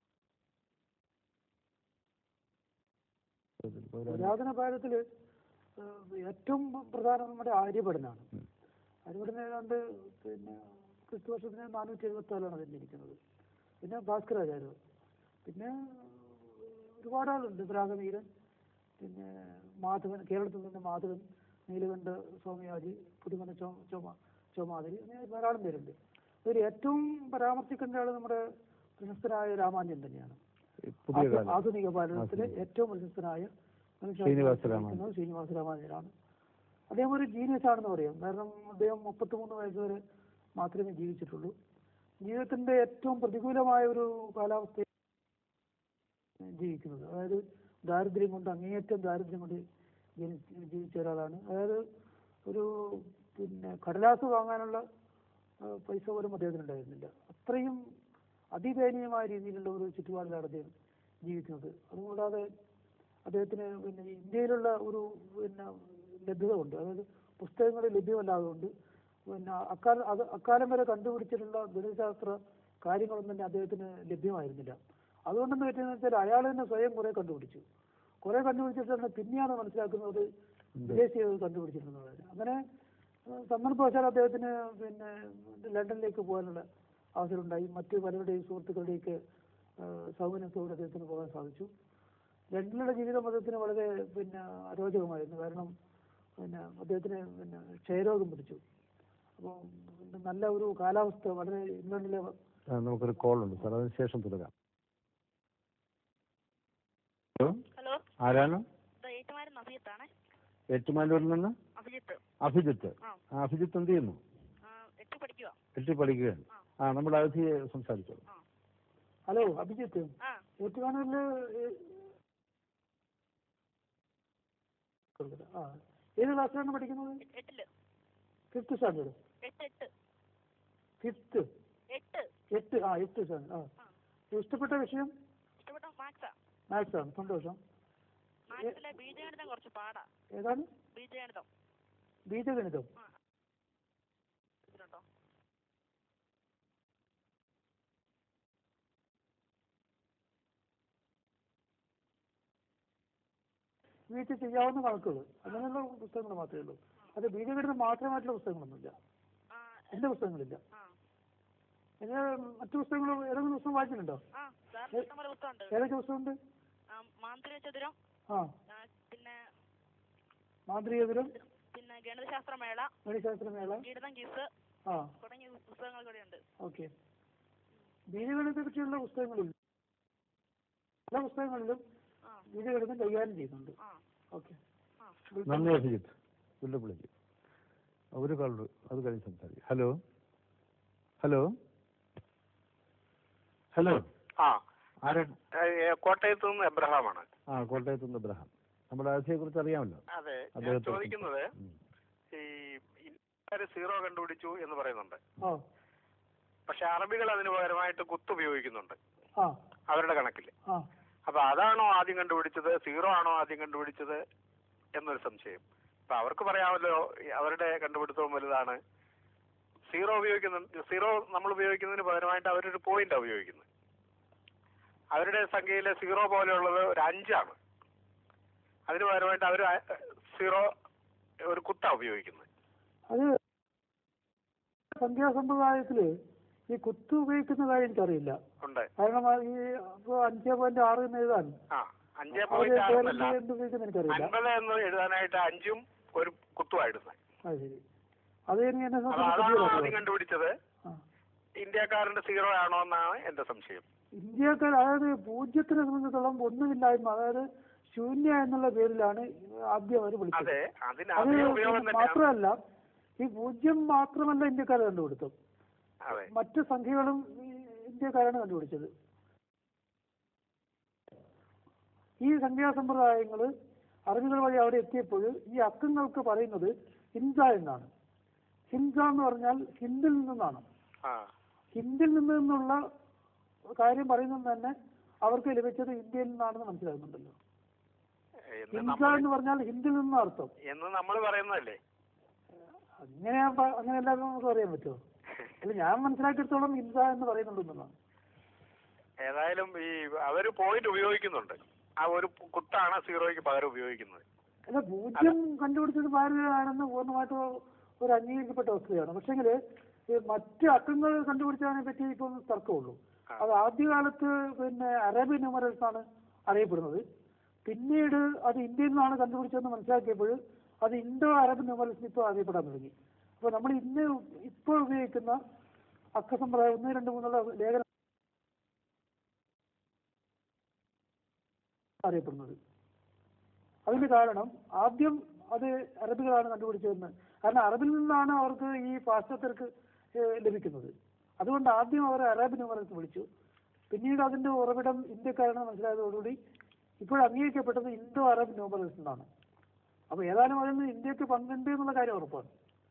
ഇപ്പോ ഒരു- പുരാതന കാലത്തില് ഏഹ് ഏറ്റവും പ്രധാനം നമ്മുടെ ആര്യഭടനാണ് ഉം. ആര്യഭടൻ ഏതാണ്ട് പിന്നെ ക്രിസ്തു വർഷത്തിന് നാനൂറ്റി എഴുപത്തി നാലാണ് ജനിക്കുന്നത് പിന്നെ ഭാസ്കരാചാര്യ പിന്നെ ഒരുപാട് ആളുണ്ട് രാഗവീരൻ പിന്നെ മാധവൻ കേരളത്തിൽ നിന്ന് മാധവൻ നീലകണ്ഠ സ്വാമിയാജി പുതുമന ചോ ചോമ ചോമാതിരി അങ്ങനെ ധാരാളം പേരുണ്ട് ഇതിൽ ഏറ്റവും പരാമർശിക്കേണ്ട ആള് നമ്മുടെ പ്രശസ്തനായ രാമാന്യൻ തന്നെയാണ് പുതിയ ആധു- കാലം ആധുനിക ഭാരതത്തിലെ ആധുനിക. ഏറ്റവും പ്രശസ്തനായ മനുഷ്യ- ശ്രീനിവാസ രാമാനുജൻ. ശ്രീനിവാസ രാമാനുജനാണ് അദ്ദേഹം ഒരു ജീനിയസ് ആണെന്ന് പറയാം കാരണം അദ്ദേഹം മുപ്പത്തിമൂന്ന് വയസ്സ് വരെ മാത്രമേ ജീവിച്ചിട്ടുള്ളൂ ജീവിതത്തിന്റെ ഏറ്റവും പ്രതികൂലമായ ഒരു കാലാവസ്ഥ ജീവിക്കുന്നത് അതായത് ദാരിദ്ര്യം കൊണ്ട് അങ്ങേയറ്റം ദാരിദ്ര്യം കൊണ്ട് ജനി ജീവിച്ച ഒരാളാണ് അതായത് ഒരു പിന്നെ കടലാസ് വാങ്ങാനുള്ള ആ, പൈസ പോലും അദ്ദേഹത്തിന് ഉണ്ടായിരുന്നില്ല അത്രയും അതിദയനീയമായ രീതിയിലുള്ള ഒരു ചുറ്റുപാടിലാണ് അദ്ദേഹം ജീവിക്കുന്നത് അതുകൂടാതെ അദ്ദേഹത്തിന് പിന്നെ ഇന്ത്യയിലുള്ള ഒരു പിന്നെ ലഭ്യത ഉണ്ട് അതായത് പുസ്തകങ്ങൾ ലഭ്യമല്ലാതുകൊണ്ട് പിന്നെ അക്കാലം അത് അക്കാലം വരെ കണ്ടുപിടിച്ചിട്ടുള്ള ഗണിതശാസ്ത്ര കാര്യങ്ങളൊന്നും തന്നെ അദ്ദേഹത്തിന് ലഭ്യമായിരുന്നില്ല അതുകൊണ്ടെന്ന് പറ്റിയെന്ന് വെച്ചാൽ അയാൾ തന്നെ സ്വയം കുറെ കണ്ടുപിടിച്ചു കുറെ കണ്ടുപിടിച്ചിട്ടാണ് പിന്നെയാണ് മനസ്സിലാക്കുന്നത് വിദേശികൾ കണ്ടുപിടിച്ചിട്ടുള്ളത് അങ്ങനെ ഏഹ് സന്ദർഭവശാൽ അദ്ദേഹത്തിന് പിന്നെ ലണ്ടനിലേക്ക് പോകാനുള്ള അവസരമുണ്ടായി മറ്റു പലരുടെയും സുഹൃത്തുക്കളുടെയൊക്കെ ഏഹ് സൗകര്യത്തോടെ അദ്ദേഹത്തിന് പോകാൻ സാധിച്ചു ലണ്ടനിലെ ജീവിതം അദ്ദേഹത്തിന് വളരെ പിന്നെ അരോചകമായിരുന്നു കാരണം പിന്നെ അദ്ദേഹത്തിന് പിന്നെ ക്ഷയരോഗം പിടിച്ചു അപ്പോൾ നല്ല ഒരു കാലാവസ്ഥ വളരെ ഇംഗ്ലണ്ടിലെ ആ, നമുക്കൊരു കോൾ ഉണ്ട് സാർ അതിന് ശേഷം തുടരാം ഹലോ ഹലോ ആരാണ് ഏറ്റുമാരൻ നഫീത്താണ് ഏറ്റുമാനൂരിൽ നിന്ന് അഭിജിത്ത് അഭിജിത്ത് ആ. ആ, അഭിജിത്ത് എന്ത് ചെയ്യുന്നു എട്ടി പഠിക്കുക എട്ടി പഠിക്കുകയാണ് ആ നമ്മൾ അതിഥിയെ സംസാരിച്ചോളൂ ഹലോ അഭിജിത്ത് ആ ഏറ്റുമാനൂരില് ഏ- ആ ഏത് ക്ലാസ്സിലാണ് പഠിക്കുന്നത് എട്ടില് ഫിഫ്ത്ത് സ്റ്റാൻഡേർഡ് എട്ട് എട്ട് ഫിഫ്ത്ത് എട്ട് എട്ട് ആ എട്ട് സ്റ്റാൻഡേർഡ് ആ ഇഷ്ടപ്പെട്ട വിഷയം ഇഷ്ടപ്പെട്ട മാത്സാ മാത്സ് ആണ് സന്തോഷം മാത്സിലെ ബീജഗണിതം കുറച്ച് പാടാ ഏതാണ് ബീജഗണിതം ബീജഗണിതം ഇതിലുണ്ടോ വീട്ടിൽ ചെയ്യാവുന്ന കണക്കുകൾ അങ്ങനെയുള്ള പുസ്തകങ്ങൾ മാത്രമേ ഉള്ളൂ അത് ബീജഗണിതം മാത്രമായിട്ടുള്ള പുസ്തകങ്ങളൊന്നുമില്ല ആ എന്റെ പുസ്തകങ്ങളില്ല ആ പിന്നെ മറ്റു പുസ്തകങ്ങൾ ഏതെങ്കിലും പുസ്തകം വായിച്ചിട്ടുണ്ടോ ആ സാറിന് ഇഷ്ടംപോലെ പുസ്തകമുണ്ട് ഏതൊക്കെ പുസ്തകമുണ്ട് ആ, മാന്ത്രിക ചതുരം ആ ആ, പിന്നെ മാന്ത്രികതരം പിന്നെ ഗണിതശാസ്ത്രമേള ഗണിതശാസ്ത്രമേള ഗണിതം കിസ് ആ തുടങ്ങിയ പുസ്തകങ്ങൾ കൂടെ ഉണ്ട് ഓക്കെ ബീജഗണിതത്തെ പറ്റിയുള്ള പുസ്തകങ്ങളില്ല പല പുസ്തകങ്ങളിലും ആ ബീജഗണിതം കൈകാര്യം ചെയ്യുന്നുണ്ട് ആ ഓക്കെ ആ നന്ദി അഭിജിത്ത് വീണ്ടും വിളിക്കും ഒരു കാൾ അത് കഴിഞ്ഞ് സംസാരിക്കും ഹലോ ഹലോ ഹലോ ആ ആരാ ഏ, കോട്ടയത്ത് നിന്ന് എബ്രഹാമാണ് ആ കോട്ടയത്ത് നിന്ന് ഇബ്രഹാം നമ്മുടെ അതിഥിയെ കുറിച്ച് അറിയാമല്ലോ അതെ ഞാൻ അദ്ദേഹത്തെ ചോദിക്കുന്നത് ഉം. ഈ ഇന്ത്യക്കാര് സീറോ കണ്ടുപിടിച്ചു എന്ന് പറയുന്നുണ്ട് ആ പക്ഷെ അറബികൾ അതിന് പകരമായിട്ട് കുത്ത് ഉപയോഗിക്കുന്നുണ്ട് ആ അവരുടെ കണക്കിൽ ആ അപ്പൊ അതാണോ ആദ്യം കണ്ടുപിടിച്ചത് സീറോ ആണോ ആദ്യം കണ്ടുപിടിച്ചത് എന്നൊരു സംശയം അപ്പൊ അവർക്ക് പറയാമല്ലോ ഈ അവരുടെ കണ്ടുപിടുത്തവും വലുതാണ് സീറോ ഉപയോഗിക്കുന്ന സീറോ നമ്മൾ ഉപയോഗിക്കുന്നതിന് പകരമായിട്ട് അവരൊരു പോയിന്റ് ഉപയോഗിക്കുന്നത് അവരുടെ സംഖ്യയിലെ സീറോ പോലെയുള്ളത് ഒരു അഞ്ചാണ് അതിന് പകരമായിട്ട് അവർ സീറോ ഒരു കുത്താ ഉപയോഗിക്കുന്നത് അത് സംഖ്യാസമ്പ്രദായത്തില് ഈ കുത്തു ഉപയോഗിക്കുന്ന കാര്യം എനിക്കറിയില്ല ഉണ്ട് കാരണം ആ ഈ ഇപ്പൊ അഞ്ചേ പോയിന്റ് ആറ് എന്ന് എഴുതാൻ ആ അഞ്ചേ അവര് പോയിന്റ് പേരെന്ത് ആറെന്നല്ല എന്ത് ഉപയോഗിക്കുന്ന എനിക്കറിയില്ല അൻപത് എന്ന് എഴുതാനായിട്ട് അഞ്ചും ഒരു കുത്തുമായിടുന്നത് അത് ശരി അത് ഇനി എന്നെ അപ്പൊ സംബന്ധിച്ച് അതാണോ പുതിയ ആദ്യം അറിവാണ്. കണ്ടുപിടിച്ചത് ആ. ഇന്ത്യക്കാരന്റെ സീറോ ആണോ എന്നാണ് എന്റെ സംശയം ഇന്ത്യക്കാർ അതായത് പൂജ്യത്തിനെ സംബന്ധിച്ചിടത്തോളം ഒന്നുമില്ലായ്മ അതായത് ശൂന്യ എന്നുള്ള പേരിലാണ് ആദ്യം അവർ വിളിച്ചത് അതെ അതിന് അത് അതേ ഉപയോഗം തന്നെയാണ് മാത്രമല്ല ഈ പൂജ്യം മാത്രമല്ല ഇന്ത്യക്കാർ കണ്ടുപിടുത്തം അതെ മറ്റ് സംഖ്യകളും ഈ ഇന്ത്യക്കാരാണ് കണ്ടുപിടിച്ചത് ഈ സംഖ്യാസമ്പ്രദായങ്ങൾ അറിവുകൾ വഴി അവിടെ എത്തിയപ്പോൾ ഈ അക്കങ്ങൾക്ക് പറയുന്നത് ഹിൻസ എന്നാണ് ഹിൻസ എന്ന് പറഞ്ഞാൽ ഹിന്ദിൽ നിന്നാണ് ആ ഹിന്ദിൽ നിന്ന് നിന്നുള്ള കാര്യം പറയുന്നത് തന്നെ അവർക്ക് ലഭിച്ചത് ഇന്ത്യയിൽ നിന്നാണെന്ന് മനസ്സിലാകുന്നുണ്ടല്ലോ എന്ന് ഹിൻസ നമ്മൾ എന്ന് പറഞ്ഞാൽ ഹിന്ദിൽ നിന്ന അർത്ഥം എന്ന് നമ്മൾ പറയുന്നതല്ലേ അങ്ങനെ അങ്ങനെ എല്ലാവർക്കും നമുക്ക് അറിയാൻ പറ്റുമോ അല്ല ഞാൻ മനസ്സിലാക്കിയെടുത്തോളം ഹിൻസ എന്ന് പറയുന്നുണ്ടെന്നാണ് ഏതായാലും ഈ അവര് പോയിന്റ് ഉപയോഗിക്കുന്നുണ്ട് ആ ഒരു കുത്താണ് സീറോയ്ക്ക് പകരം ഉപയോഗിക്കുന്നത് അല്ല പൂജ്യം കണ്ടുപിടിച്ചത് ഭാരതീയമാണെന്ന് പൂർണ്ണമായിട്ട് ഒരു അംഗീകരിക്കപ്പെട്ട വസ്തുതയാണ് പക്ഷെങ്കിൽ മറ്റ് അക്കങ്ങൾ കണ്ടുപിടിച്ചതിനെ പറ്റി ഇപ്പം തർക്കമുള്ളൂ അത് ആദ്യകാലത്ത് പിന്നെ അറബി ന്യൂമറൽസ് ആണ് അറിയപ്പെടുന്നത് പിന്നീട് അത് ഇന്ത്യയിൽ നിന്നാണ് കണ്ടുപിടിച്ചതെന്ന് മനസ്സിലാക്കിയപ്പോൾ അത് ഇൻഡോ അറബ് ന്യൂമറൽസ് ഇപ്പോൾ അറിയപ്പെടാൻ തുടങ്ങി അപ്പോൾ നമ്മൾ ഇന്ന് ഇപ്പോൾ ഉപയോഗിക്കുന്ന അക്കസമ്പ്രദായം ഒന്ന് രണ്ട് മൂന്നുള്ള ലേഖനം അറിയപ്പെടുന്നത് അതിന് കാരണം ആദ്യം അത് അറബികളാണ് കണ്ടുപിടിച്ചതെന്ന് കാരണം അറബിൽ നിന്നാണ് അവർക്ക് ഈ പാശ്ചാത്യർക്ക് ഏഹ് ലഭിക്കുന്നത് അതുകൊണ്ട് ആദ്യം അവർ അറബ് ന്യൂമറൽസ് വിളിച്ചു പിന്നീട് അതിന്റെ ഉറവിടം ഇന്ത്യക്കാരാണ് മനസ്സിലായതോടുകൂടി ഇപ്പോൾ അംഗീകരിക്കപ്പെട്ടത് ഇൻഡോ അറബ് ന്യൂമറൽസ് എന്നാണ് അപ്പൊ ഏതായാലും അതിൽ നിന്ന് ഇന്ത്യക്ക് പങ്കുണ്ട് എന്നുള്ള കാര്യം ഉറപ്പാണ്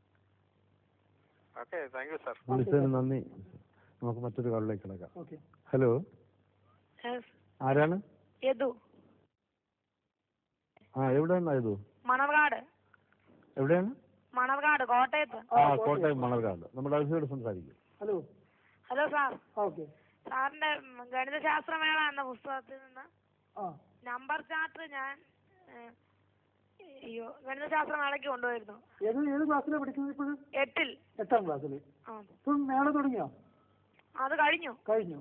ഓക്കെ താങ്ക് യു സാർ വിളിച്ചതിന് നന്ദി നമുക്ക് മറ്റൊരു കാളിലേക്ക് കിടക്കാം ഓക്കെ ഹലോ ആരാണ് യദു ആ എവിടെയാണ് ഇത് മണർകാട് എവിടെയാണ് മണർകാട് കോട്ടയത്ത് ആ കോട്ടയം മണർകാട് നമ്മുടെ അൽഫയോട് സംസാരിക്കും ഹലോ ഹലോ സാർ ഓക്കെ സാറിന്റെ ഉം, ഗണിതശാസ്ത്രമേള എന്ന പുസ്തകത്തിൽ നിന്ന് ആ നമ്പർ ചാർട്ട് ഞാൻ ഏഹ്, അയ്യോ ഗണിതശാസ്ത്രമേളയ്ക്ക് കൊണ്ടുപോയിരുന്നു ഏത് ഏത് ക്ലാസ്സിലാണ് പഠിക്കുന്നത് ഇപ്പോഴും എട്ടിൽ എട്ടാം ക്ലാസ്സിൽ ആ ഇപ്പം മേള തുടങ്ങിയോ അത് കഴിഞ്ഞു കഴിഞ്ഞു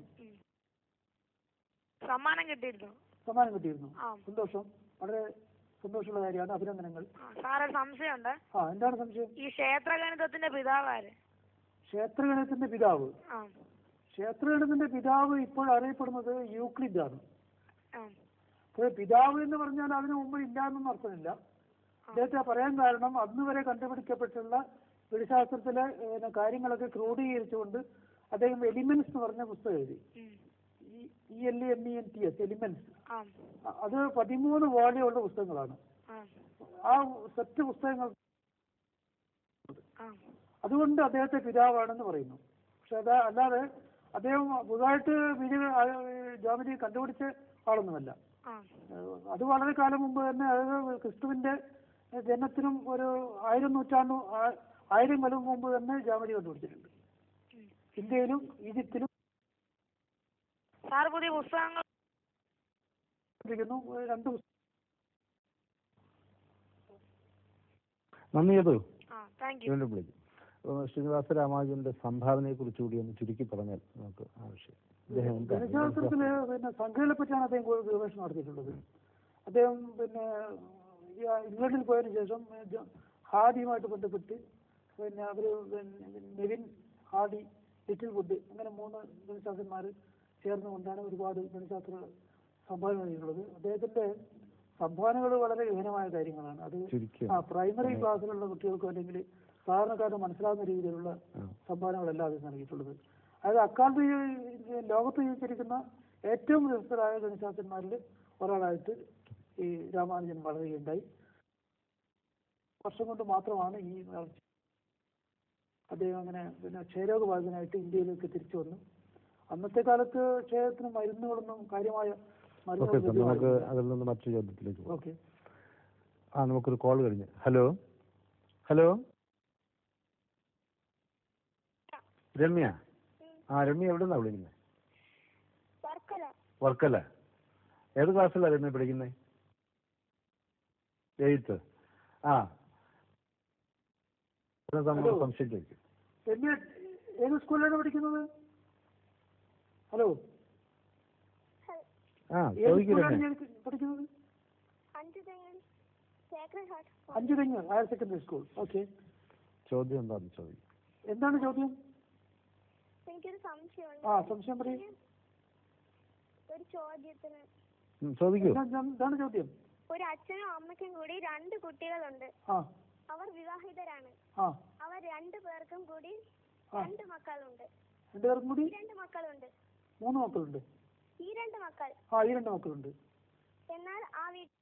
സമ്മാനം കിട്ടിയിരുന്നു സമ്മാനം കിട്ടിയിരുന്നു ആ സന്തോഷം വളരെ സന്തോഷമുള്ള കാര്യമാണ് അഭിനന്ദനങ്ങൾ ആ, സാറേ ഒരു സംശയമുണ്ട് ആ എന്താണ് സംശയം ഈ ക്ഷേത്രഗണിതത്തിന്റെ പിതാവാര് ക്ഷേത്രഗണത്തിന്റെ പിതാവ് ആ ക്ഷേത്രഗണത്തിന്റെ പിതാവ് ഇപ്പോൾ അറിയപ്പെടുന്നത് യൂക്ലിഡ് ആണ് ആ അപ്പോൾ പിതാവ് എന്ന് പറഞ്ഞാൽ അതിനു മുമ്പ് ഇല്ല എന്നൊന്നും അർത്ഥമില്ല അദ്ദേഹത്തെ പറയാൻ കാരണം അന്ന് വരെ കണ്ടുപിടിക്കപ്പെട്ടുള്ള ഗണിതശാസ്ത്രത്തിലെ ഏഹ്, കാര്യങ്ങളൊക്കെ ക്രോഡീകരിച്ചുകൊണ്ട് അദ്ദേഹം എലിമെന്റ്സ് എന്ന് പറഞ്ഞ പുസ്തകം എഴുതി ഉം. E L M E N T S elements ആ അത് പതിമൂന്ന് വോളിയുള്ള പുസ്തകങ്ങളാണ് ആ ആ സെറ്റ് പുസ്തകങ്ങൾ ആ അതുകൊണ്ട് അദ്ദേഹത്തെ പിതാവാണെന്ന് പറയുന്നു പക്ഷെ അത് അല്ലാതെ അദ്ദേഹം പുതുതായിട്ട് ബിജെ ജോമിനി കണ്ടുപിടിച്ച ആളൊന്നുമല്ല ആ ഏഹ് അത് വളരെ കാലം മുമ്പ് തന്നെ അതായത് ക്രിസ്തുവിന്റെ ജനനത്തിനും ഒരു ആയിരം നൂറ്റാണ്ട് ആ- ആയിരം കൊല്ലം മുമ്പ് തന്നെ ജാമനി കണ്ടുപിടിച്ചിട്ടുണ്ട് ഇന്ത്യയിലും ഈജിപ്തിലും സാർ പുതിയ പുസ്തകങ്ങൾ ഇരിക്കുന്നു. രണ്ട് പുസ്തകം നന്ദി ഏതു ആ താങ്ക് യു വീണ്ടും വിളിക്കും അപ്പോൾ ശ്രീനിവാസ രാമാനുജന്റെ സംഭാവനയെ കുറിച്ച് കൂടി ഒന്ന് ചുരുക്കി പറഞ്ഞാൽ നമുക്ക് ആവശ്യം അദ്ദേഹം എന്താണ് ഗണിതശാസ്ത്രത്തില് പിന്നെ സംഖ്യകളെ പറ്റിയാണ് അദ്ദേഹം കൂടുതൽ ഗവേഷണം നടത്തിയിട്ടുള്ളത് അദ്ദേഹം പിന്നെ ഈ ഇംഗ്ലണ്ടിൽ പോയതിനു ശേഷം ജ- ഹാദിയുമായിട്ട് ബന്ധപ്പെട്ട് പിന്നെ അവര് പിന്നെ നെവിൻ ഹാഡി ലിറ്റിൽ വുഡ് അങ്ങനെ മൂന്ന് ഗണിതശാസ്ത്രന്മാർ ചേർന്നുകൊണ്ടാണ് ഒരുപാട് ഗണിതശാസ്ത്ര സംഭാവന നൽകിയിട്ടുള്ളത് അദ്ദേഹത്തിന്റെ സംഭാവനകൾ വളരെ ഗഹനമായ കാര്യങ്ങളാണ് അത് ചുരുക്കി ആ പ്രൈമറി ക്ലാസ്സിലുള്ള കുട്ടികൾക്കും അല്ലെങ്കിൽ സാധാരണക്കാർക്ക് മനസ്സിലാകുന്ന രീതിയിലുള്ള ആ. സംഭാവനകളല്ല അത് നൽകിയിട്ടുള്ളത് അതായത് അക്കാലത്ത് ഈ ലോകത്ത് ജീവിച്ചിരിക്കുന്ന ഏറ്റവും പ്രശസ്തരായ ഗണിതശാസ്ത്രന്മാരിൽ ഒരാളായിട്ട് ഈ രാമാനുജൻ വളരുകയുണ്ടായി വർഷം കൊണ്ട് മാത്രമാണ് ഈ വളർച്ച അദ്ദേഹം അങ്ങനെ പിന്നെ ക്ഷയരോഗബാധിതനായിട്ട് ഇന്ത്യയിലേക്ക് തിരിച്ചു വന്നു അന്നത്തെ കാലത്ത് ക്ഷയത്തിന് മരുന്നുകളൊന്നും കാര്യമായ ഓക്കെ സാർ നമുക്ക് മരുന്നുകൾ അതിൽ നിന്ന് മറ്റൊരു ചോദ്യത്തിലേക്ക് പോകാം ഓക്കെ ആ നമുക്കൊരു കോൾ കഴിഞ്ഞ് ഹലോ ഹലോ രമ്യ ആ രമ്യ എവിടെ നിന്നാ വിളിക്കുന്നത് വർക്കല വർക്കല ഏത് ക്ലാസ്സിലാണ് രമ്യ പഠിക്കുന്നത് എയ്ത്ത് ആ ഇവിടെ നമ്മൾ ഹലോ. സംശയം ചോദിക്കും രമ്യ ഏത് സ്കൂളിലാണ് പഠിക്കുന്നത് ഹലോ ആ ഏത് ചോദിക്കും സ്കൂളിലാണ് രമ്യ ഞാൻ പഠിക്കുന്നത് അഞ്ചു തെങ്ങൽ സേക്രഡ് ഹാർട്ട് അഞ്ചു തെങ്ങ് ഹയർ സെക്കൻഡറി സ്കൂൾ ഓക്കെ ചോദ്യം എന്താണെന്ന് ചോദിക്കും എന്താണ് ചോദ്യം എനിക്കൊരു സംശയമുണ്ട് ആ സംശയം പറയും ഒരു ചോദ്യത്തിന് ഉം, ചോദിക്കൂ എന്താണ് ചോദ്യം ഒരു അച്ഛനും അമ്മയ്ക്കും കൂടി രണ്ട് കുട്ടികളുണ്ട് ആ അവർ വിവാഹിതരാണ് ആ അവർ രണ്ടു പേർക്കും കൂടി ആ. രണ്ട് മക്കളുണ്ട് രണ്ടുപേർക്കും കൂടി ഈ രണ്ട് മക്കളുണ്ട് മൂന്ന് മക്കളുണ്ട് ഈ രണ്ട് മക്കൾ ആ ഈ രണ്ട് മക്കളുണ്ട് എന്നാൽ ആ വീട്ടിൽ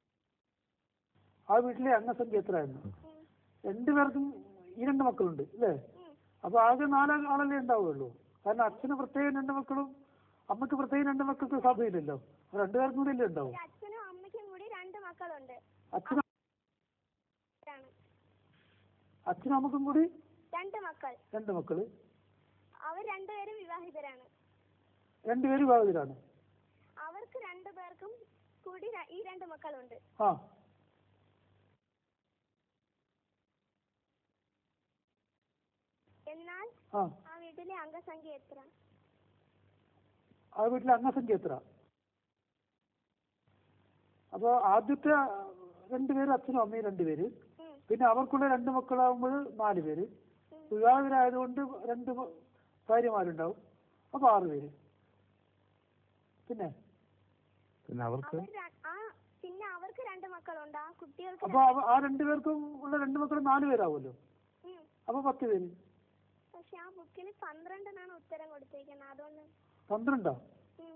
ആ വീട്ടിലെ അംഗസംഖ്യ എത്രയായിരുന്നു രണ്ടുപേർക്കും ഈ രണ്ട് മക്കളുണ്ട് അല്ലേ അപ്പൊ ആകെ നാല് ആളല്ലേ ഉണ്ടാവുകയുള്ളൂ കാരണം അച്ഛന് പ്രത്യേകം രണ്ട് മക്കളും അമ്മക്ക് പ്രത്യേകം രണ്ട് മക്കൾക്ക് സാധ്യതയില്ലല്ലോ അപ്പൊ രണ്ടുപേർക്കും കൂടി അല്ലേ ഉണ്ടാവും ഒരു അച്ഛനും അമ്മയ്ക്കും കൂടി രണ്ട് മക്കളുണ്ട് അച്ഛനും ആണ്. അച്ഛനും അമ്മക്കും കൂടി രണ്ട് മക്കൾ രണ്ട് മക്കള് അവർ രണ്ടുപേരും വിവാഹിതരാണ് രണ്ടുപേരും വിവാഹിതരാണ് അവർക്ക് രണ്ടു പേർക്കും കൂടി ര- ഈ രണ്ട് മക്കളുണ്ട് ആ എന്നാൽ ആ ആ വീട്ടിലെ അംഗസംഖ്യ എത്ര ആ വീട്ടിലെ അംഗസംഖ്യ എത്ര അപ്പൊ ആദ്യത്തെ രണ്ടുപേര് അച്ഛനും അമ്മയും രണ്ടുപേര് ഉം. പിന്നെ അവർക്കുള്ള രണ്ട് മക്കളാകുമ്പോൾ നാല് പേര് വിവാഹിതരായതുകൊണ്ട് രണ്ട് മ- ഭാര്യമാരുണ്ടാവും അപ്പൊ ആറ് പേര് പിന്നെ പിന്നെ അവർക്ക് അവർ ര- ആ പിന്നെ അവർക്ക് രണ്ട് മക്കളുണ്ട് ആ കുട്ടികൾക്ക് അപ്പൊ അവ- ആ രണ്ടുപേർക്കും ഉള്ള രണ്ട് മക്കൾ നാല് പേരാവുമല്ലോ ഉം. അപ്പൊ പത്ത് പേര് പക്ഷെ ആ ബുക്കിൽ പന്ത്രണ്ടെന്നാണ് ഉത്തരം കൊടുത്തേക്കുന്നത് അതുകൊണ്ട് പന്ത്രണ്ടോ ഉം.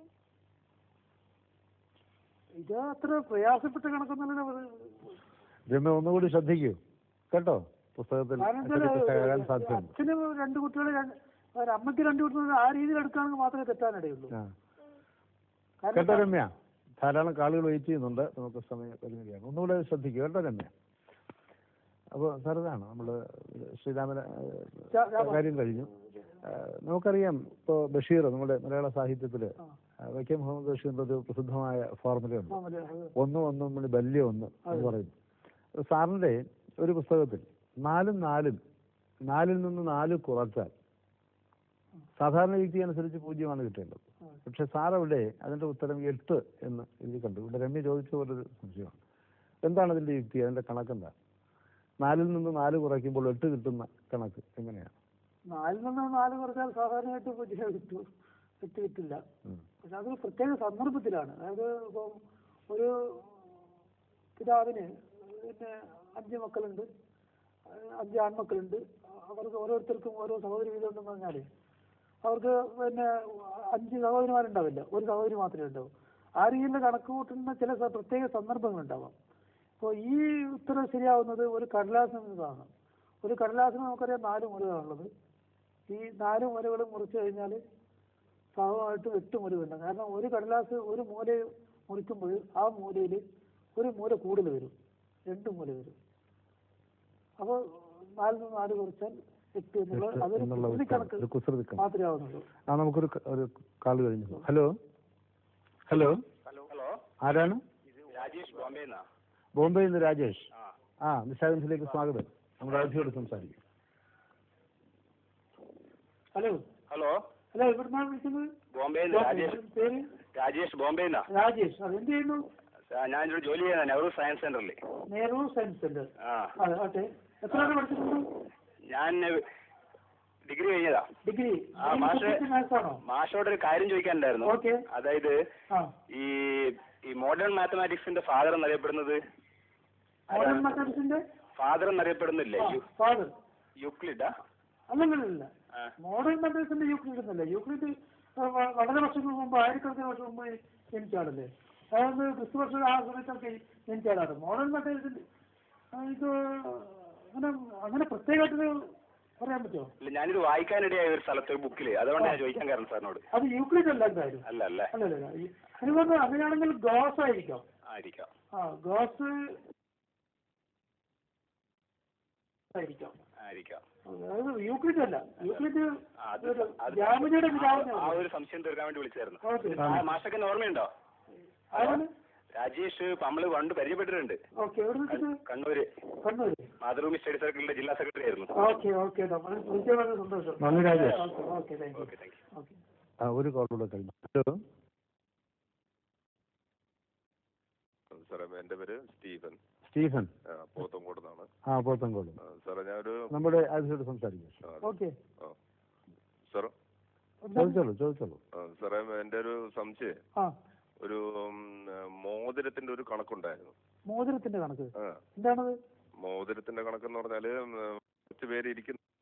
ഇത് അത്ര പ്രയാസപ്പെട്ട കണക്കൊന്നുമല്ല രമ്യ ഒന്നുകൂടി ശ്രദ്ധിക്കൂ കേട്ടോ പുസ്തകത്തിൽ കാരണം അച്ചടിക്ക് കയറാൻ സാധ്യതയുണ്ട് അച്ഛന് രണ്ട് കുട്ടികൾ ഒരു അമ്മയ്ക്ക് രണ്ട് കുട്ടികൾ ആ രീതിയിൽ എടുക്കുകയാണെങ്കിൽ മാത്രമേ തെറ്റാനിടയുള്ളൂ ആ കാരണം കേട്ടോ രമ്യ ധാരാളം ആളുകൾ വെയിറ്റ് ചെയ്യുന്നുണ്ട് നമുക്ക് സമയം പരിമിതിയാണ് ഒന്നുകൂടെ ശ്രദ്ധിക്കുക കേട്ടോ രമ്യ അപ്പോൾ സാർ ഇതാണ് നമ്മൾ ശ്രീരാമന രാ- രാമ. കാര്യം കഴിഞ്ഞു ആ, നമുക്കറിയാം ഇപ്പോൾ ബഷീർ നമ്മുടെ മലയാള സാഹിത്യത്തിൽ വൈക്കം മുഹമ്മദ് ബഷീറിന്റെ ഒരു പ്രസിദ്ധമായ ഫോർമുലയുണ്ട് ആ, മതി, അത് ഒന്ന് ഒന്ന് മണി ബല്യ ഒന്ന് എന്ന് പറയുന്നു സാറിന്റെ ഒരു പുസ്തകത്തിൽ നാലും നാലും നാലിൽ നിന്ന് നാല് കുറച്ചാൽ സാധാരണ യുക്തി അനുസരിച്ച് പൂജ്യമാണ് കിട്ടേണ്ടത് പക്ഷെ സാർ അവിടെ അതിന്റെ ഉത്തരം എട്ട് എന്ന് എഴുതി കണ്ടു ഇവിടെ രമ്യ ചോദിച്ച പോലൊരു സംശയമാണ് എന്താണ് അതിന്റെ യുക്തി അതിന്റെ കണക്കെന്താ നാലിൽ നിന്ന് നാല് കുറയ്ക്കുമ്പോൾ എട്ട് കിട്ടുന്ന കണക്ക് എങ്ങനെയാണ് നാലിൽ നിന്ന് നാല് കുറച്ചാൽ സാധാരണയായിട്ട് പൂജ്യം കിട്ടു കിട്ടി കിട്ടില്ല ഉം. പക്ഷെ അത് പ്രത്യേക സന്ദർഭത്തിലാണ് അതായത് ഇപ്പം ഒരു പിതാവിന് പിന്നെ അഞ്ച് മക്കളുണ്ട് അഹ് അഞ്ച് ആൺമക്കളുണ്ട് അവർക്ക് ഓരോരുത്തർക്കും ഓരോ സഹോദരി വീതം ഉണ്ടെന്ന് പറഞ്ഞാൽ അവർക്ക് പിന്നെ അഞ്ച് സഹോദരിമാരുണ്ടാവില്ല ഒരു സഹോദരി മാത്രമേ ഉണ്ടാവൂ ആ രീതിയിൽ കണക്ക് കൂട്ടുന്ന ചില സ- പ്രത്യേക സന്ദർഭങ്ങളുണ്ടാവാം അപ്പോൾ ഈ ഉത്തരം ശരിയാവുന്നത് ഒരു കടലാസിൽ നിന്നാണ് ഒരു കടലാസിന് നമുക്കറിയാം നാല് മുലകളാണുള്ളത് ഈ നാല് മുലകളും മുറിച്ച് കഴിഞ്ഞാൽ സ്വാഭാവികമായിട്ടും എട്ട് മുലയുണ്ട് കാരണം ഒരു കടലാസ് ഒരു മൂല മുറിക്കുമ്പോൾ ആ മൂലയിൽ ഒരു മൂല കൂടുതൽ വരും രണ്ട് മൂല വരും അപ്പോൾ നാലിൽ നിന്ന് നാല് കുറച്ചാൽ എട്ട് എന്നുള്ള എട്ട് അതൊരു എന്നുള്ള കുസൃതി ഉത്തരം. കണക്ക് ഒരു കുസൃതി കണക്ക്. മാത്രമേ ആവുന്നുള്ളൂ ആ നമുക്കൊരു ക- ഒരു കാൾ കഴിഞ്ഞു ഹലോ ഹലോ ഹലോ ആരാണ് രാജേഷ് ബോംബെ ബോംബെയിൽ നിന്ന് രാജേഷ് ആ നിശാഗൻസിലേക്ക് സ്വാഗതം നമ്മുടെ അതിഥിയോട് സംസാരിക്കും ഹലോ ഹലോ ഹലോ എവിടുന്നാണ് വിളിക്കുന്നത് ബോംബെ രാജേഷ് പേര് രാജേഷ് ബോംബെ രാജേഷ് അത് എന്ത് ചെയ്യുന്നു ഞാനൊരു ജോലി ചെയ്യുന്ന നെഹ്റു സയൻസ് സെന്ററിൽ നെഹ്റു സയൻസ് സെന്റർ ആ അതെ ഓക്കെ എത്ര വരെ പഠിച്ചിട്ടുണ്ട് ഞാൻ ഡിഗ്രി കഴിഞ്ഞതാ ഡിഗ്രി ആ, മാഷ്. മാത്സ് ആണോ മാഷോട് ഒരു കാര്യം ചോദിക്കാനുണ്ടായിരുന്നു ഓക്കെ അതായത് ആ ഈ ഈ മോഡേൺ മാത്തമാറ്റിക്സിന്റെ ഫാദർ എന്നറിയപ്പെടുന്നത് മോഡേൺ മാത്തമാറ്റിക്സിന്റെ ഫാദർ എന്നറിയപ്പെടുന്നില്ലേ യു- ഫാദർ യുക്ലിഡാ അല്ലല്ല ആ. മോഡേൺ മാത്തമാറ്റിക്സിന്റെ യൂക്ലിഡ് എന്നല്ല യൂക്ലിഡ് ആ, വ- വളരെ വർഷങ്ങൾക്ക് മുമ്പ് ആയിരക്കണക്കിന് വർഷം മുമ്പ് ജനിച്ചാളല്ലേ അതായത് ക്രിസ്തു വർഷം ആ സമയത്തൊക്കെ ജനിച്ചാളാണ് മോഡേൺ മാത്തമാറ്റിക്സിന്റെ ആ, ഇത് അങ്ങനെ അങ്ങനെ പ്രത്യേകമായിട്ട് പറയാൻ പറ്റുമോ ഇല്ല ഞാനിത് വായിക്കാനിടയായ ഒരു സ്ഥലത്ത് ഒരു ബുക്കിൽ അതുകൊണ്ട് ഞാൻ ചോദിക്കാൻ കാരണം സാറിനോട് അത് യൂക്ലിഡ് അല്ല എന്തായാലും അല്ല അല്ലേ അല്ലല്ല അതുകൊണ്ട് അങ്ങനെയാണെങ്കിൽ ഗോസ് ആയിരിക്കാം ആയിരിക്കാം ആ ഗോസ് ആയിരിക്കാം ആയിരിക്കാം അതായത് യൂക്ലിഡ് അല്ല യൂക്ലിഡ് ആ, അത് ഒരു അത് ജാമിനിയുടെ പിതാവിനെ ആ ഒരു സംശയം തീർക്കാൻ വേണ്ടി വിളിച്ചായിരുന്നു ഓക്കെ ആ മാഷൊക്കെ ഓർമ്മയുണ്ടോ ആരാണ് രാജേഷ് ഇപ്പൊ നമ്മള് പണ്ട് പരിചയപ്പെട്ടിട്ടുണ്ട് ഓക്കെ എവിടെ നിൽക്കുന്നത് കണ്ണൂര് കണ്ണൂര് മാതൃഭൂമി സ്റ്റഡി സർക്കിളിന്റെ ജില്ലാ സെക്രട്ടറി ആയിരുന്നു ഓക്കെ ഓക്കെ നമ്മൾ വിളിച്ചത് വളരെ സന്തോഷം നന്ദി, Rajesh. Okay okay thank you okay thank you okay ആ ഒരു കോൾ കൂടെ കഴിഞ്ഞു ഹലോ സാറേ എൻ്റെ പേര് സ്റ്റീഫൻ സ്റ്റീഫൻ ആ, പോത്തങ്കോട് നിന്നാണ് ആ പോത്തങ്കോട് ആ, സാറേ ഞാനൊരു നമ്മുടെ അതിഥിയോട് സംസാരിക്കും ആ, ഓക്കെ ആ. സാർ ചോദിച്ചോളൂ ചോദിച്ചോളൂ ആ, സാറേ എൻ്റെ ഒരു സംശയം ആ ഒരു ഉം, മോതിരത്തിന്റെ ഒരു കണക്കുണ്ടായിരുന്നു മോതിരത്തിന്റെ കണക്ക് ആ എന്താണത് മോതിരത്തിന്റെ കണക്കെന്ന് പറഞ്ഞാല് ഉം, കുറച്ച് പേര് ഇരിക്കുന്ന